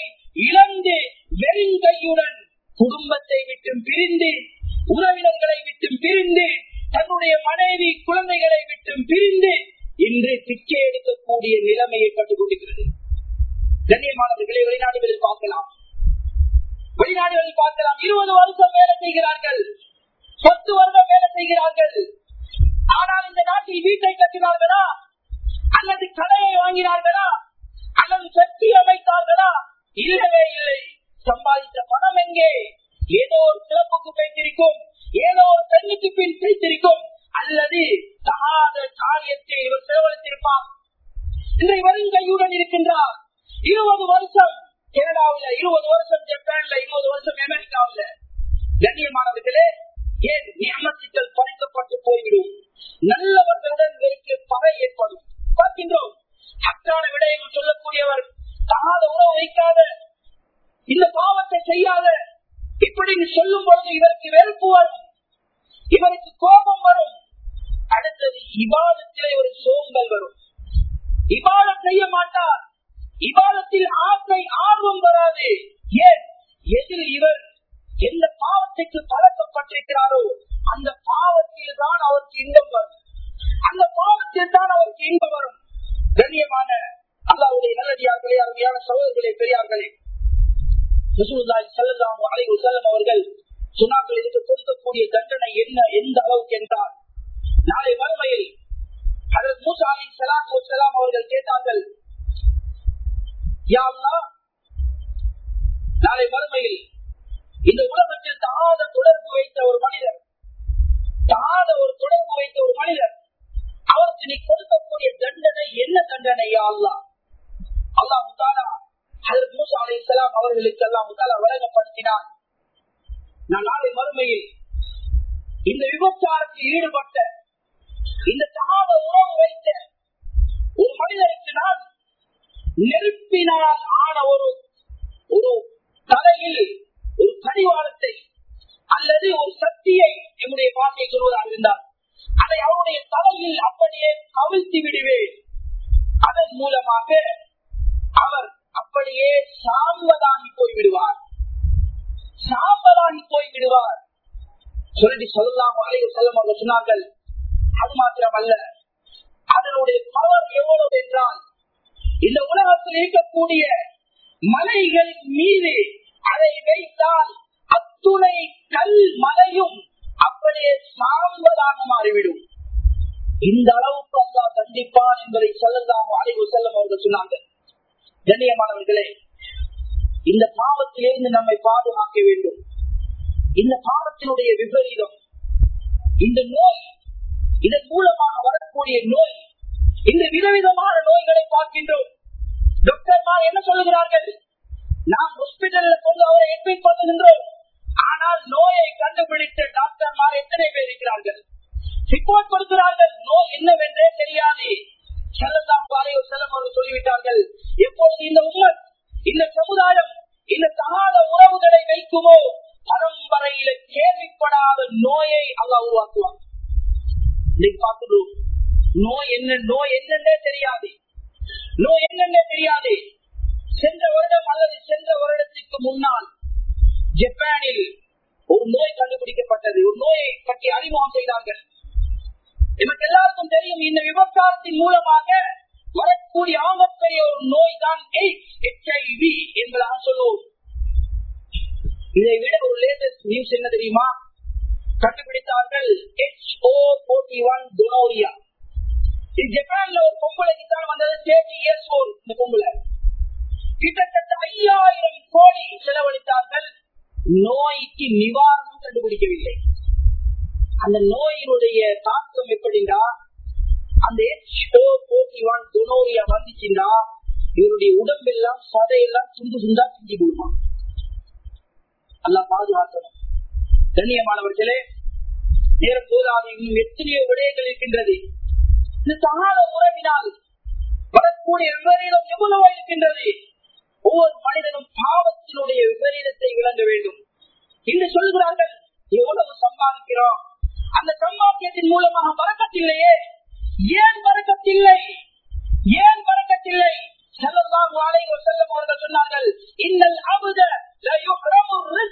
கையுடன் குடும்பத்தை விட்டும் பிரிந்து உறவினர்களை விட்டும் பிரிந்து தன்னுடைய மனைவி குழந்தைகளை விட்டும் பிரிந்து இன்று பிச்சை எடுக்கக்கூடிய நிலைமை ஏற்பட்டுக் கொண்டிருக்கிறது கண்ணியமானவர்களை வெளிநாடுகளில் பார்க்கலாம் வெளிநாடுகளில் பார்க்கலாம் இருபது வருஷம் வேலை செய்கிறார்கள் பத்து வருடம் வேலை செய்கிறார்கள் ஆனால் இந்த நாட்டில் வீட்டை கட்டினார்களா அல்லது கடையை வாங்கினார்களா அல்லது சக்தி அமைத்தார்களா இல்லவே இல்லை சம்பாதித்த பணம் எங்கே ஏதோ ஒரு சிறப்புக்கு வைத்திருக்கும் ஏதோ ஒரு பெண்ணுக்கு பின் பிடித்திருக்கும் அல்லது தகாத காரியத்தை இவர் செலவழித்திருப்பார் இன்றை வரும் கையுடன் இருக்கின்றார் இருபது வருஷம் கனடாவில இருபது வருஷம் ஜப்பான்ல இருபது வருஷம் அமெரிக்காவில கண்ணியமானவர்களே ஏன் நியமத்துக்கள் பறிக்கப்பட்டு போய்விடும் நல்லவர்களுடன் இவருக்கு பகை ஏற்படும் பார்க்கின்றோம் அக்கான விடயம் சொல்லக்கூடியவர் தகாத உறவு வைக்காத இந்த பாவத்தை செய்யாத இப்படி சொல்லும் பொழுது இவருக்கு வெறுப்பு வரும் இவருக்கு கோபம் வரும் அடுத்தது இபாதத்திலே ஒரு சோம்பல் வரும் இபாதம் செய்ய மாட்டார் இபாதத்தில் ஆசை ஆர்வம் வராது ஏன் எதில் இவர் எந்த பாவத்துக்கு பழக்கப்பட்டிருக்கிறாரோ அந்த பாவத்தில் தான் அவருக்கு இன்பம் வரும் அந்த பாவத்தில் தான் அவருக்கு இன்பம் வரும் கண்ணியமான அல்லாவுடைய நல்லடியார்களே அருமையான சகோதரர்களே பெரியார்களே அவர்கள் சொன்னார்கள் இதுக்கு கொடுக்கக்கூடிய தண்டனை என்ன எந்த அளவுக்கு என்றால் நாளை மறுமையில் அதற்கு மூசா அலி சலாத்து வலாம் அவர்கள் கேட்டார்கள் நாளை மறுமையில் இந்த உலகத்தில் தாத தொடர்பு வைத்த ஒரு மனிதர் தாத ஒரு தொடர்பு வைத்த ஒரு மனிதர் அவருக்கு நீ கொடுக்கக்கூடிய தண்டனை என்ன தண்டனையா அல்லா அல்லா முத்தாலா அதற்கு மூசா அலி இஸ்லாம் அவர்களுக்கு எல்லாம் முத்தாலா வழங்கப்படுத்தினான் நான் நாளை மறுமையில் இந்த விபச்சாரத்தில் ஈடுபட்ட இந்த தாத உறவு வைத்த ஒரு மனிதருக்கு நான் நெருப்பினால் ஆன ஒரு ஒரு தலையில் ஒரு கடிவாளத்தை அல்லது ஒரு சக்தியை என்னுடைய பாட்டை சொல்வதாக இருந்தார் அதை அவருடைய தலையில் அப்படியே கவிழ்த்து விடுவேன் அதன் மூலமாக அவர் அப்படியே சாம்பலாகி போய்விடுவார் சாம்பலாகி போய்விடுவார் சொல்லி சொல்லலாம் அலைய செல்லம் அவர்கள் சொன்னார்கள் அது மாத்திரம் அல்ல அதனுடைய பவர் எவ்வளவு என்றால் இந்த உலகத்தில் இருக்கக்கூடிய மலைகள் மீது அதை வைத்தால் அத்துணை கல் மலையும் அப்படியே சாம்பலாக மாறிவிடும் இந்த அளவுக்கு அல்லா தண்டிப்பான் என்பதை செல்லலாம் அலைவு செல்லம் அவர்கள் சொன்னாங்க கண்ணியமானவர்களே இந்த பாவத்திலிருந்து நம்மை பாதுகாக்க வேண்டும் இந்த பாவத்தினுடைய விபரீதம் இந்த நோய் இதன் மூலமாக வரக்கூடிய நோய் இந்த விதவிதமான நோய்களை பார்க்கின்றோம் டாக்டர்மார் என்ன சொல்லுகிறார்கள் நாம் ஹாஸ்பிட்டல்ல கொண்டு அவரை அட்மிட் பண்ணுகின்றோம் ஆனால் நோயை கண்டுபிடித்த டாக்டர்மார் எத்தனை பேர் இருக்கிறார்கள் ரிப்போர்ட் கொடுக்கிறார்கள் நோய் என்னவென்றே தெரியாது செல்லலாம் பாறையோ செல்லம் அவர்கள் சொல்லிவிட்டார்கள் எப்பொழுது இந்த உமர் இந்த சமுதாயம் இந்த தகாத உறவுகளை வைக்குமோ பரம்பரையில கேள்விப்படாத நோயை அல்லா உருவாக்குவார் இன்னைக்கு பார்க்கிறோம் நோய் என்ன நோய் என்னன்னே தெரியாது நோய் என்னன்னே தெரியாது சென்ற வருடம் அல்லது சென்ற வருடத்திற்கு முன்னால் ஜப்பானில் ஒரு நோய் கண்டுபிடிக்கப்பட்டது ஒரு நோயை பற்றி அறிமுகம் செய்தார்கள் நமக்கு எல்லாருக்கும் தெரியும் இந்த விபச்சாரத்தின் மூலமாக வரக்கூடிய ஆகப்பெரிய ஒரு நோய் தான் ஹெச்ஐவி என்பதாக சொல்லுவோம் இதை விட ஒரு லேட்டஸ்ட் நியூஸ் என்ன தெரியுமா கண்டுபிடித்தார்கள் ஹெச்ஓ போர்ட்டி ஒன் குனோரியா இது ஜப்பான்ல ஒரு பொம்பளைக்கு தான் வந்தது தேர்ட்டி இயர்ஸ் ஓல் இந்த பொம்பளை கிட்டத்தட்ட ஐயாயிரம் கோடி செலவழித்தார்கள் நோய்க்கு நிவாரணம் கண்டுபிடிக்கவில்லை அந்த நோயினுடைய தாக்கம் எப்படின்னா அந்த ஹெச்ஓ போர்ட்டி ஒன் குனோரியா வந்துச்சுன்னா இவருடைய உடம்பெல்லாம் சதையெல்லாம் துண்டு துண்டா செஞ்சு கொடுமா நல்லா பாதுகாக்கணும் கண்ணியமானவர்களே நேரம் போதாது இன்னும் எத்தனையோ விடயங்கள் இருக்கின்றது இந்த சகாத உறவினால் வரக்கூடிய விபரீதம் எவ்வளவோ இருக்கின்றது ஒவ்வொரு மனிதனும் பாவத்தினுடைய விபரீதத்தை விளங்க வேண்டும் என்று சொல்கிறார்கள் எவ்வளவு சம்பாதிக்கிறோம் அந்த சம்பாத்தியத்தின் மூலமாக வரக்கத்தில்லையே ஏன் வரக்கத்தில்லை ஏன் வரக்கத்தில்லை செல்லலாம் வாழை செல்லும் அவர்கள் சொன்னார்கள் இன்னல் அமுத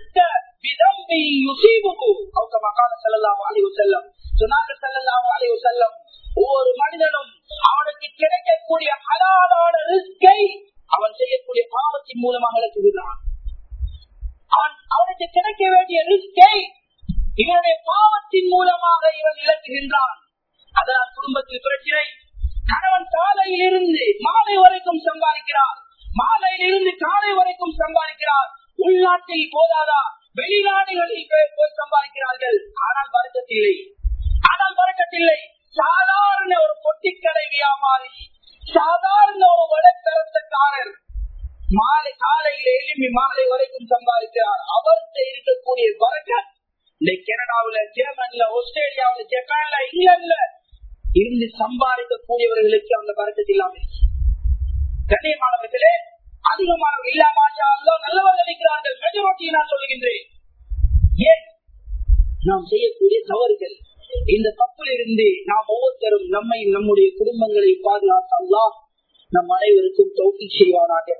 ஒவ்வொரு மனிதனும் அவனுக்கு கிடைக்கக்கூடிய ஹலாலான ரிஸ்கை அவன் செய்யக்கூடிய பாவத்தின் மூலமாக இழக்குகிறான் அவன் அவனுக்கு கிடைக்க வேண்டிய ரிஸ்கை இவனுடைய பாவத்தின் மூலமாக இவன் இழக்குகின்றான் அதனால் குடும்பத்தில் பிரச்சனை கணவன் காலையில் இருந்து மாலை வரைக்கும் சம்பாதிக்கிறார் மாலையில் இருந்து காலை வரைக்கும் சம்பாதிக்கிறார் உள்நாட்டில் போதாதா வெளிநாடுகளில் போய் போய் சம்பாதிக்கிறார்கள் ஆனால் வருத்தத்தில்லை ஆனால் வரக்கத்தில்லை சாதாரண ஒரு பொட்டிக்கடை வியாபாரி சாதாரண ஒரு வடக்கரத்தக்காரர் மாலை காலையில் எழுப்பி மாலை வரைக்கும் சம்பாதிக்கிறார் அவர்கிட்ட இருக்கக்கூடிய வரக்கத் இந்த கனடாவுல ஜெர்மன்ல ஆஸ்திரேலியாவுல ஜப்பான்ல இங்கிலாந்துல இருந்து சம்பாதிக்கக்கூடியவர்களுக்கு அந்த வரக்கத்து இல்லாமல் கண்ணியமானவர்களே அதிகமானவர்கள் இல்லாமாச்சா நல்லவர்கள் இருக்கிறார்கள் மெஜாரிட்டி நான் சொல்லுகின்றேன் ஏன் நாம் செய்யக்கூடிய தவறுகள் இந்த தப்பில் இருந்து நாம் ஒவ்வொருத்தரும் நம்மை நம்முடைய குடும்பங்களை பாதுகாத்தல்லா நம் அனைவருக்கும் தோல்வி செய்வானாக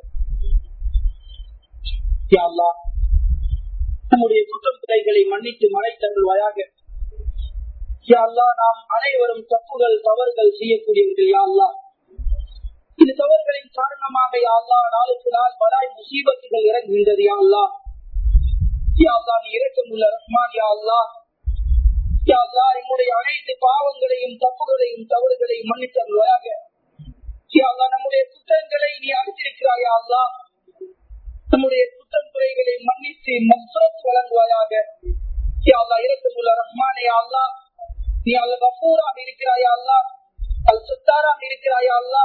நம்முடைய குற்றம் குறைகளை மன்னித்து மறை தருவாயாக நாம் அனைவரும் தப்புகள் தவறுகள் செய்யக்கூடியவர்கள் யாழ்லா இந்த தவறுகளின் காரணமாக யாழ்லா நாளுக்கு நாள் பலாய் முசீபத்துகள் இறங்குகின்றது யாழ்லா யாழ்லா நீ இறக்கமுள்ள ரஹ்மான் யாழ்லா யாழ்லா என்னுடைய அனைத்து பாவங்களையும் தப்புகளையும் தவறுகளையும் மன்னித்தருவாயாக யாழ்லா நம்முடைய குற்றங்களை நீ அறிந்திருக்கிறாயா அல்லா நம்முடைய குற்றம் குறைகளை மன்னித்து மசரத் வழங்குவாயாக யாழ்லா இறக்கமுள்ள ரஹ்மானே அல்லா நீ அல்ல கபூராக இருக்கிறாயா அல்லா அல் சுத்தாராக இருக்கிறாயா அல்லா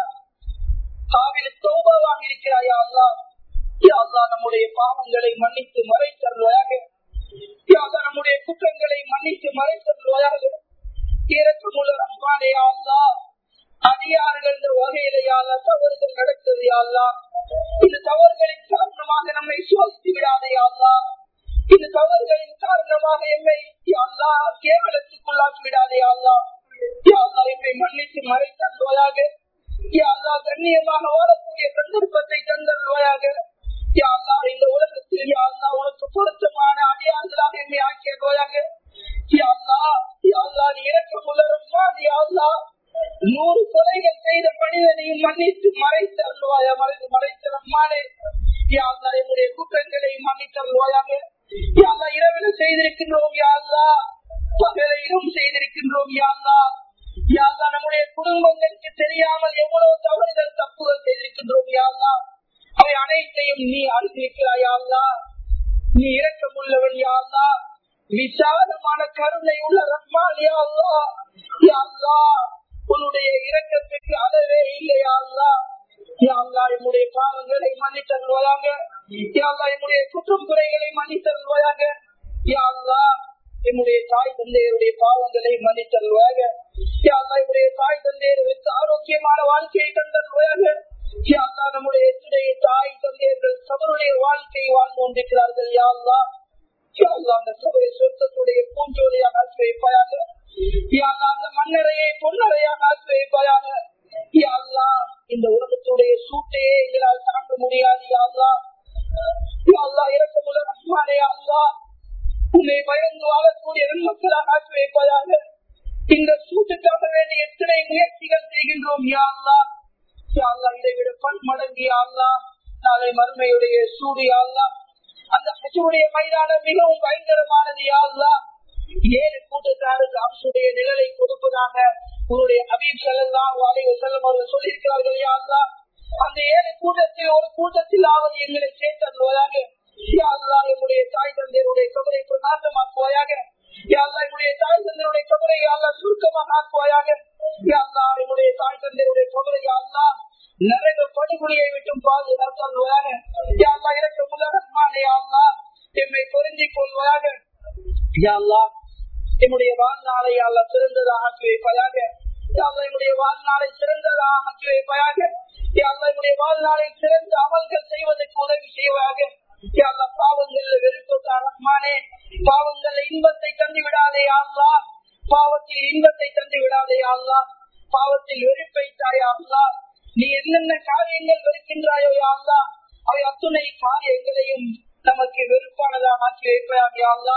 காவில தோபாவாக இருக்கிறாயா அல்லா அல்லா நம்முடைய பாவங்களை மன்னித்து மறை தருவாயாக நம்முடைய குற்றங்களை மன்னித்து மறை தருவாயாக இறக்கமுள்ள ரஹ்மானே அல்லா அடியார்கள் வகையிலேயால தவறுகள் நடக்கிறது அல்லா இந்த தவறுகளின் காரணமாக நம்மை சோதித்து விடாதே அல்லா இந்த தவறுகளின் காரணமாக எம்மை அல்லா கேவலத்துக்குள்ளாக்கி விடாதே அல்லா யாழ்லா எம்மை மன்னித்து மறை தந்துவதாக யாழ்லா கண்ணியமாக வாழக்கூடிய சந்தர்ப்பத்தை தந்தருவாயாக யாழ்லா இந்த உலகத்தில் யாழ்லா உனக்கு பொருத்தமான அடியார்களாக எம்மை ஆக்கியதுவாயாக யாழ்லா யாழ்லா நீ இறக்கம் உலகம் யாழ்லா நூறு கொலைகள் செய்த மனிதனையும் மன்னித்து மறைத்தருவாயா மறைத்து மறைத்தரமானே யாழ்லா என்னுடைய குற்றங்களை மன்னித்தருவாயாக யாழ்லா இரவில் செய்திருக்கின்றோம் யாழ்லா பகலையிலும் செய்திருக்கின்றோம் யாழ்லா யாழ்லா நம்முடைய குடும்பங்களுக்கு தெரியாமல் எவ்வளவு தவறுகள் தப்புகள் செய்திருக்கின்றோம் யாழ்லா அவை அனைத்தையும் நீ அறிந்திருக்கிறாயாள்லா நீ இரக்கம் உள்ளவன் யாழ்லா விசாலமான கருணை உள்ள ரஹ்மான் யாழ்லா யாழ்லா உன்னுடைய இரக்கத்துக்கு அளவே இல்லையா அல்லா யாழ்லா என்னுடைய பாவங்களை மன்னித்தருவாயாக யாழ்லா என்னுடைய குற்றம் குறைகளை மன்னித்தருவாயாக யாழ்லா என்னுடைய தாய் தந்தையருடைய பாவங்களை மன்னித்தருவாயாக யாழ்லா என்னுடைய தாய் தந்தையர்களுக்கு ஆரோக்கியமான வாழ்க்கையை தந்தருவாயாக யாழ்லா நம்முடைய எத்தனைய தாய் தந்தையர்கள் சபருடைய வாழ்க்கையை வாழ்ந்து கொண்டிருக்கிறார்கள் யாழ்லா யாழ்லா அந்த சபரை சொர்க்கத்துடைய பூஞ்சோலையாக ஆசிரியப்பாயாக யாழ்லா அந்த மண்ணறையை பொன்னறையாக ஆசிரியப்பாயாக யாழ்லா இந்த உலகத்துடைய சூட்டையே எங்களால் தாங்க முடியாது யாழ்லா யாழ்லா இறக்கமுள்ள ரஹ்மானே அல்லா உன்னை பயந்து வாழக்கூடிய மக்களாக ஆக்கி வைப்பதாக இந்த சூட்டுக்காக வேண்டிய எத்தனை முயற்சிகள் செய்கின்றோம் யாழ்லா யாழ்லா இதை விட பன் மடங்கு யாழ்லா நாளை மறுமையுடைய சூடு யாழ்லா அந்த ஹஜ்ஜுடைய மைதானம் மிகவும் பயங்கரமானது யாழ்லா ஏழு கூட்டத்தாருக்கு அவசுடைய நிழலை கொடுப்பதாக உங்களுடைய அபீப் செல்லாம் வாழைய செல்லம் அவர்கள் சொல்லியிருக்கிறார்கள் யாழ்லா அந்த ஏழு கூட்டத்தில் ஒரு கூட்டத்தில் ஆவது எங்களை சேர்த்தருவதாக யாழ்லா என்னுடைய தாய் தந்தையருடைய கபரை நாசமாக்குவாயாக யாழ்லா என்னுடைய தாய் தந்தையருடைய கபரை யாழ்லா சுருக்கமாக ஆக்குவாயாக யாழ்லா என்னுடைய தாய் தந்தையருடைய கபரை யாழ்லா நரக படுகொலியை விட்டும் பாதுகாத்தருவாயாக யாழ்லா இறக்க முதலமானே யாழ்லா எம்மை பொருந்திக் கொள்வாயாக யாழ்லா என்னுடைய வாழ்நாளை யாழ்லா சிறந்ததாக ஆக்கி வைப்பதாக யாழ்லா என்னுடைய வாழ்நாளை சிறந்ததாக ஆக்கி வைப்பதாக யாழ்லா என்னுடைய வாழ்நாளை சிறந்த அமல்கள் செய்வதற்கு உதவி செய்வாக யாழ்லா பாவங்கள்ல வெறுப்பா ரஹ்மானே பாவங்கள்ல இன்பத்தை தந்து விடாதே ஆள்லா பாவத்தில் இன்பத்தை தந்து விடாதே ஆள்லா பாவத்தில் வெறுப்பை தாயா அல்லா நீ என்னென்ன காரியங்கள் வெறுக்கின்றாயோ யாழ்லா அவை அத்துணை காரியங்களையும் நமக்கு வெறுப்பானதாக ஆக்கி வைப்பாயா அல்லா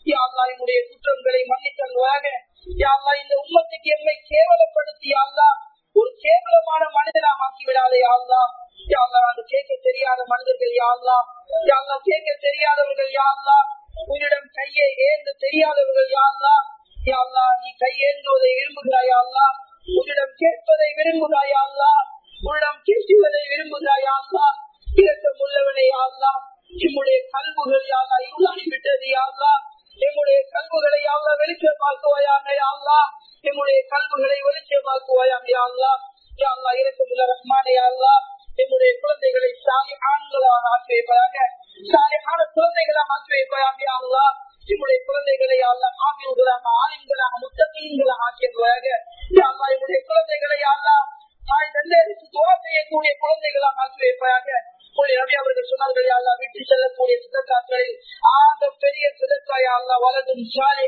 யாழ்லா என்னுடைய குற்றங்களை மன்னித்தல்வாக யாழ்லா இந்த உம்மத்துக்கு எம்மை கேவலப்படுத்தி யாழ்லா ஒரு கேவலமான மனிதனாக ஆக்கிவிடாதே யாழ்லா யாழ்லா நாங்கள் கேட்க தெரியாத மனிதர்கள் யாழ்லா யாழ்லா கேட்க தெரியாதவர்கள் யாழ்லா உன்னிடம் கையை ஏந்து தெரியாதவர்கள் யாழ்லா யாழ்லா நீ கையேந்துவதை விரும்புகிறாய் அல்லா உன்னிடம் கேட்பதை விரும்புகிறாய் அல்லா உன்னிடம் கேட்குவதை விரும்புகிறாய் அல்லா இரக்கம் உள்ளவனை அல்லா என்னுடைய கல்புகள் யாரா இவ்வளவு விட்டது யாரா எம்முடைய கல்புகளை யாரா வெளிச்சமாக்குவாயாக யாரா எம்முடைய கல்புகளை வெளிச்சமாக்குவாயாக யாரா யாரா இரக்கமுள்ள ரஹ்மானே யாரா எம்முடைய குழந்தைகளை சாலி ஆண்களாக ஆக்கி வைப்பதாக சாலியான குழந்தைகளாக ஆக்கி வைப்பதாக யாரா என்னுடைய குழந்தைகளை அல்ல ஆபியங்களாக ஆலிம்களாக முத்தகீன்களாக ஆக்கியவராக யாரா என்னுடைய குழந்தைகளை அல்லா தாய் தந்தையருக்கு துவா செய்யக்கூடிய குழந்தைகளாக ஆக்கி வைப்பாயாக நபி அவர்கள் சொன்னார்கள் அல்லா விட்டு செல்லக்கூடிய சிதக்காக்களில் ஆக பெரிய சிதக்காய் அல்லா வலதும் சாலை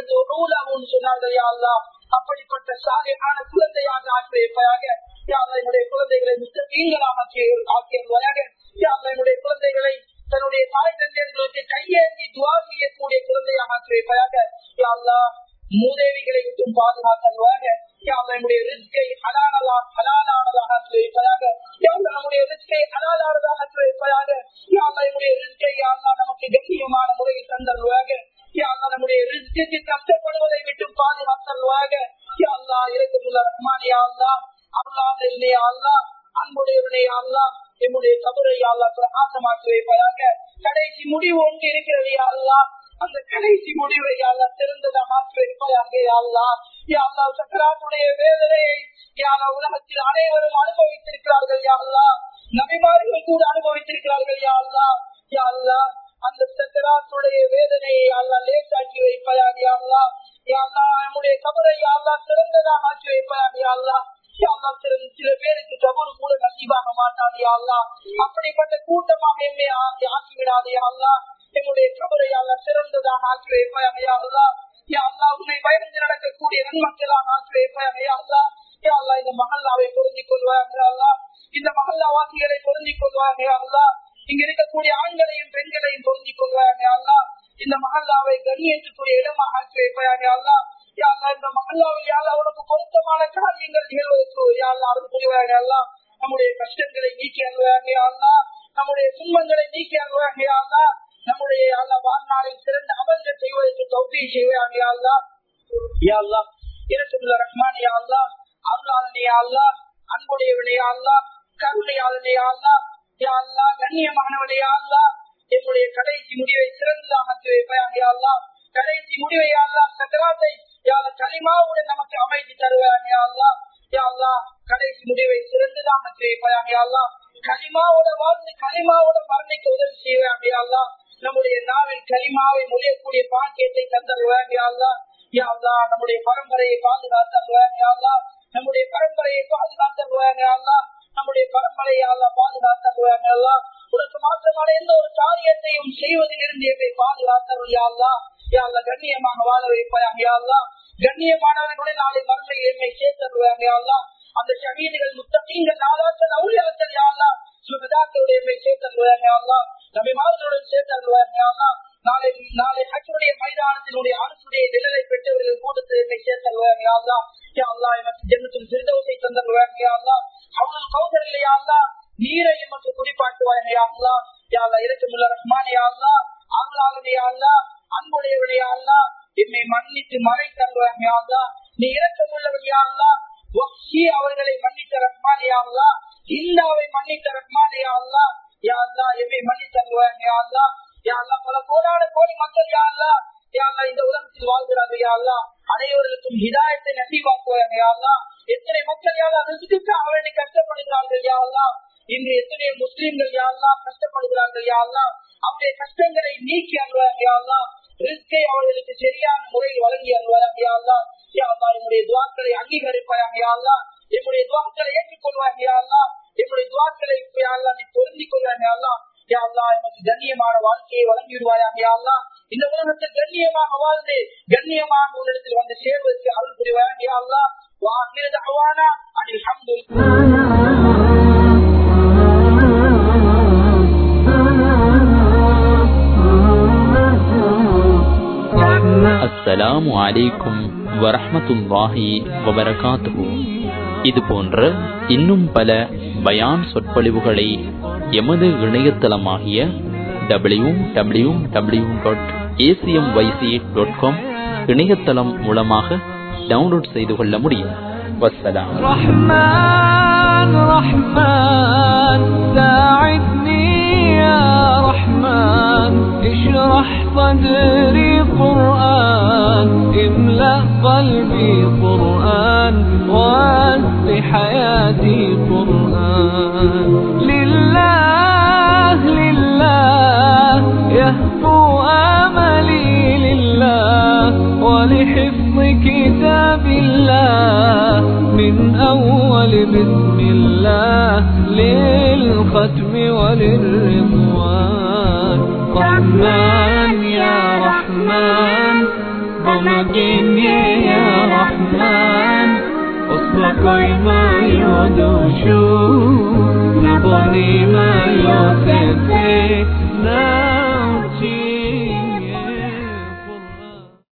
அவங்க சொன்னார்கள் அல்லா அப்படிப்பட்ட சாலையான குழந்தையாக ஆக்கி வைப்பாயாக யாரா என்னுடைய குழந்தைகளை முத்தகீன்களாக ஆக்கியவராக யாரா என்னுடைய குழந்தைகளை தன்னுடைய தாய் தந்தையர்களுக்கு கையேந்தி துவா செய்யக்கூடிய குழந்தையாக ஆக்கி வைப்பாயாக யாரா மூதேவிகளை விட்டும் பாதுகாத்தல்வாக நம்முடைய ரிஸ்கை ஹலானதா ஹலாலானதாக ஆக்கி வைப்பதாக நம்முடைய ரிஸ்கை ஹலாலானதாக ஆக்கி வைப்பதாக நம்முடைய ரிஸ்கை யாரா நமக்கு கண்ணியமான முறையில் தந்தல்வாக யாரா நம்முடைய ரிஸ்க்கு கஷ்டப்படுவதை விட்டு பாதுகாத்தல்வாக யாரா இருக்குமுள்ள ரஹ்மானியா அல்லா அல்லாத இல்லையா அல்லா அன்புடையவனே அல்லா என்னுடைய கபரை அல்லா பிரகாசமாக்கி வைப்பதாக கடைசி முடிவு ஒன்று இருக்கிறது அல்லா அந்த கடைசி முடிவை அல்லா சிறந்ததாக ஆக்கி வைப்பதாக அல்லா யாழ்லா சக்கராத்துடைய வேதனையை யாரா உலகத்தில் அனைவரும் அனுபவித்திருக்கிறார்கள் யாழ்லா நபிமார்கள் கூட அனுபவித்திருக்கிறார்கள் யாழ்லா யாழ்லா அந்த சக்கராத்துடைய வேதனையை அல்லா லேசாக்கி வைப்பதாக யாழ்லா யாழ்லா நம்முடைய கபரை யாழ்லா சிறந்ததாக ஆக்கி வைப்பதாக யாழ்லா சில பேருக்கு கபரு கூட நசீபாக மாட்டாதே அல்லா அப்படிப்பட்ட கூட்டமாக எம்மை ஆக்கி விடாதே அல்லா எங்களுடைய கபரை அல்லா சிறந்ததாக ஆக்கி வைப்பாயாக அல்லா அல்லா உண்மை பயந்து நடக்கக்கூடிய நன்மக்களாக ஆக்கி வைப்பாயாக அல்லா அல்லா இந்த மகல்லாவை பொருந்திக் கொள்வாயாக அல்லா இந்த மகல்லா வாசிகளை பொருந்திக் கொள்வாயாக அல்லா இங்க இருக்கக்கூடிய ஆண்களையும் பெண்களையும் பொருந்திக் கொள்வாயாக அல்லா இந்த மகல்லாவை கண்ணியத்துக்குரிய இடமாக ஆக்கி வைப்பாயாக அல்லா இந்த மகல்லாவில் யாரா உனக்கு பொருத்தமான காரியங்கள் நிகழ்வதற்கு யாரா அருள் புரிவாங்க அல்லா நம்முடைய கஷ்டங்களை நீக்கி அனுவாங்க அல்லா நம்முடைய துன்பங்களை நீக்கி அனுவாங்க அல்லா நம்முடைய அல்லா வாழ்நாளில் சிறந்த அமல்கள் செய்வதற்கு தௌபி செய்வாங்க அல்லா யா அல்லா இரக்கமுள்ள ரஹ்மான் யா அல்லா அருளாளனே அல்லா அன்புடையவனே அல்லா கருணையாளனே அல்லா யா அல்லா கண்ணியமானவனே அல்லா என்னுடைய கடைசி முடிவை சிறந்ததாக வைப்பாங்க அல்லா கடைசி முடிவை அல்லா சக்கராத்தை யாழ களிமாவுடன் நமக்கு அமைத்து தருவாங்க அல்லா யாழ்லா கடைசி முடிவை சிறந்ததாக வைப்பாங்க அல்லா களிமாவோட வாழ்ந்து களிமாவோட மரணிக்க உதவி செய்வாங்க அல்லா நம்முடைய நாவில் களிமாவை மொழியக்கூடிய பாக்கியத்தை தந்தருவாங்க அல்லா யாழ்லா நம்முடைய பரம்பரையை பாதுகாத்தருவாங்க அல்லா நம்முடைய பரம்பரையை பாதுகாத்தருவாங்க அல்லா நம்முடைய பரம்பரையை அல்லா பாதுகாத்தருவாங்க அல்லா உனக்கு மாற்றமான எந்த ஒரு காரியத்தையும் செய்வதில் இருந்து என்னை பாதுகாத்தருள் அல்லா யாழ்லா கண்ணியமாக வாழ வைப்பாங்க அல்லா கண்ணியமானவர்களுடைய நாளை மறுமையில் என்னை சேர்த்தருவாங்க அல்லா அந்த ஷமீதுகள் முத்தீங்கள் நாளாக்கள் அவுளியாக்கள் யாழ்லா சுகதாக்களுடைய என்னை சேர்த்தருவாங்க அல்லா நபிமார்களுடன் சேர்த்தருவாங்க அல்லா நாளை நாளை ஹஜ்ஜுடைய மைதானத்தினுடைய அரசுடைய நிழலை பெற்றவர்கள் கூட்டத்தில் என்னை சேர்த்தருவாங்க அல்லா யா அல்லா எனக்கு ஜென்மத்தில் சிறுதவசை தந்தருவாங்க அல்லா அவர்கள் கௌசர் இல்லையா அல்லா நீரை எமக்கு குறிப்பாட்டுவாங்க யா அல்லா யா அல்லா இருக்கமுள்ள ரஹ்மானே அல்லா அருளாளனே அல்லா அன்புடையவனே அல்லா என்னை மன்னித்து மறை தருவாங்க அல்லா நீ இரக்கமுள்ளவன் யா அல்லா வக்ஷி அவர்களை மன்னித்த ரஹ்மானே அல்லா இல்லாவை மன்னித்த ரஹ்மானே அல்லா யா அல்லா என்னை மன்னித்து தருவாங்க யா அல்லா யா அல்லா பல கோடான கோடி மக்கள் யா அல்லா யா அல்லா இந்த உலகத்தில் வாழ்கிறார்கள் யா அல்லா அனைவர்களுக்கும் ஹிதாயத்தை நசீவாக்குவாங்க யா அல்லா எத்தனை மக்கள் யா அல்லா ரிசுக்காக வேண்டி கஷ்டப்படுகிறார்கள் யா அல்லா இன்று எத்தனை முஸ்லிம்கள் யா அல்லா கஷ்டப்படுகிறார்கள் யா அல்லா அவருடைய கஷ்டங்களை நீக்கி அல்வாங்க யா அல்லா ரிஸ்கை அவர்களுக்கு சரியான முறையில் வழங்கி அல்வாங்க யா அல்லா யா அல்லா என்னுடைய துவாக்களை அங்கீகரிப்பாங்க யா அல்லா என்னுடைய துவாக்களை ஏற்றுக்கொள்வாங்க யா அல்லா என்னுடைய துவாக்களை யா அல்லா நீ பொருந்திக் கொள்வாங்க யா அல்லா யா அல்லா எனக்கு கண்ணியமான வாழ்க்கையை வழங்கிவிடுவாயாக யா அல்லா இந்த உலகத்தில் கண்ணியமாக வாழ்ந்து கண்ணியமாக உன்னிடத்தில் வந்து சேர்வதற்கு அருள் புரிவாயாக யா அல்லா وآخر دعوانا أن الحمد لله Ah வஸ்ஸலாமு அலைக்கும் வரஹ்மத்துல்லாஹி வபரகாத்துஹு இது போன்ற இன்னும் பல பயான் சொற்பொழிவுகளை எமது இணையதளமாகிய W W W dot ACM YC dot com இணையதளம் மூலமாக டவுன்லோட் செய்து கொள்ள முடியும் வஸ்ஸலாம் رحمن رحمن ساعدني يا رحمن اشرح صدري قرآن املأ قلبي قرآن واسع حياتي قرآن لله لله يهفو آملي لله ولحفظ كتاب الله من أول بسم الله للختم وللرضوان رحمن يا رحمن بمجيني يا رحمن أصبحي ما يدوشو نبني ما يوسف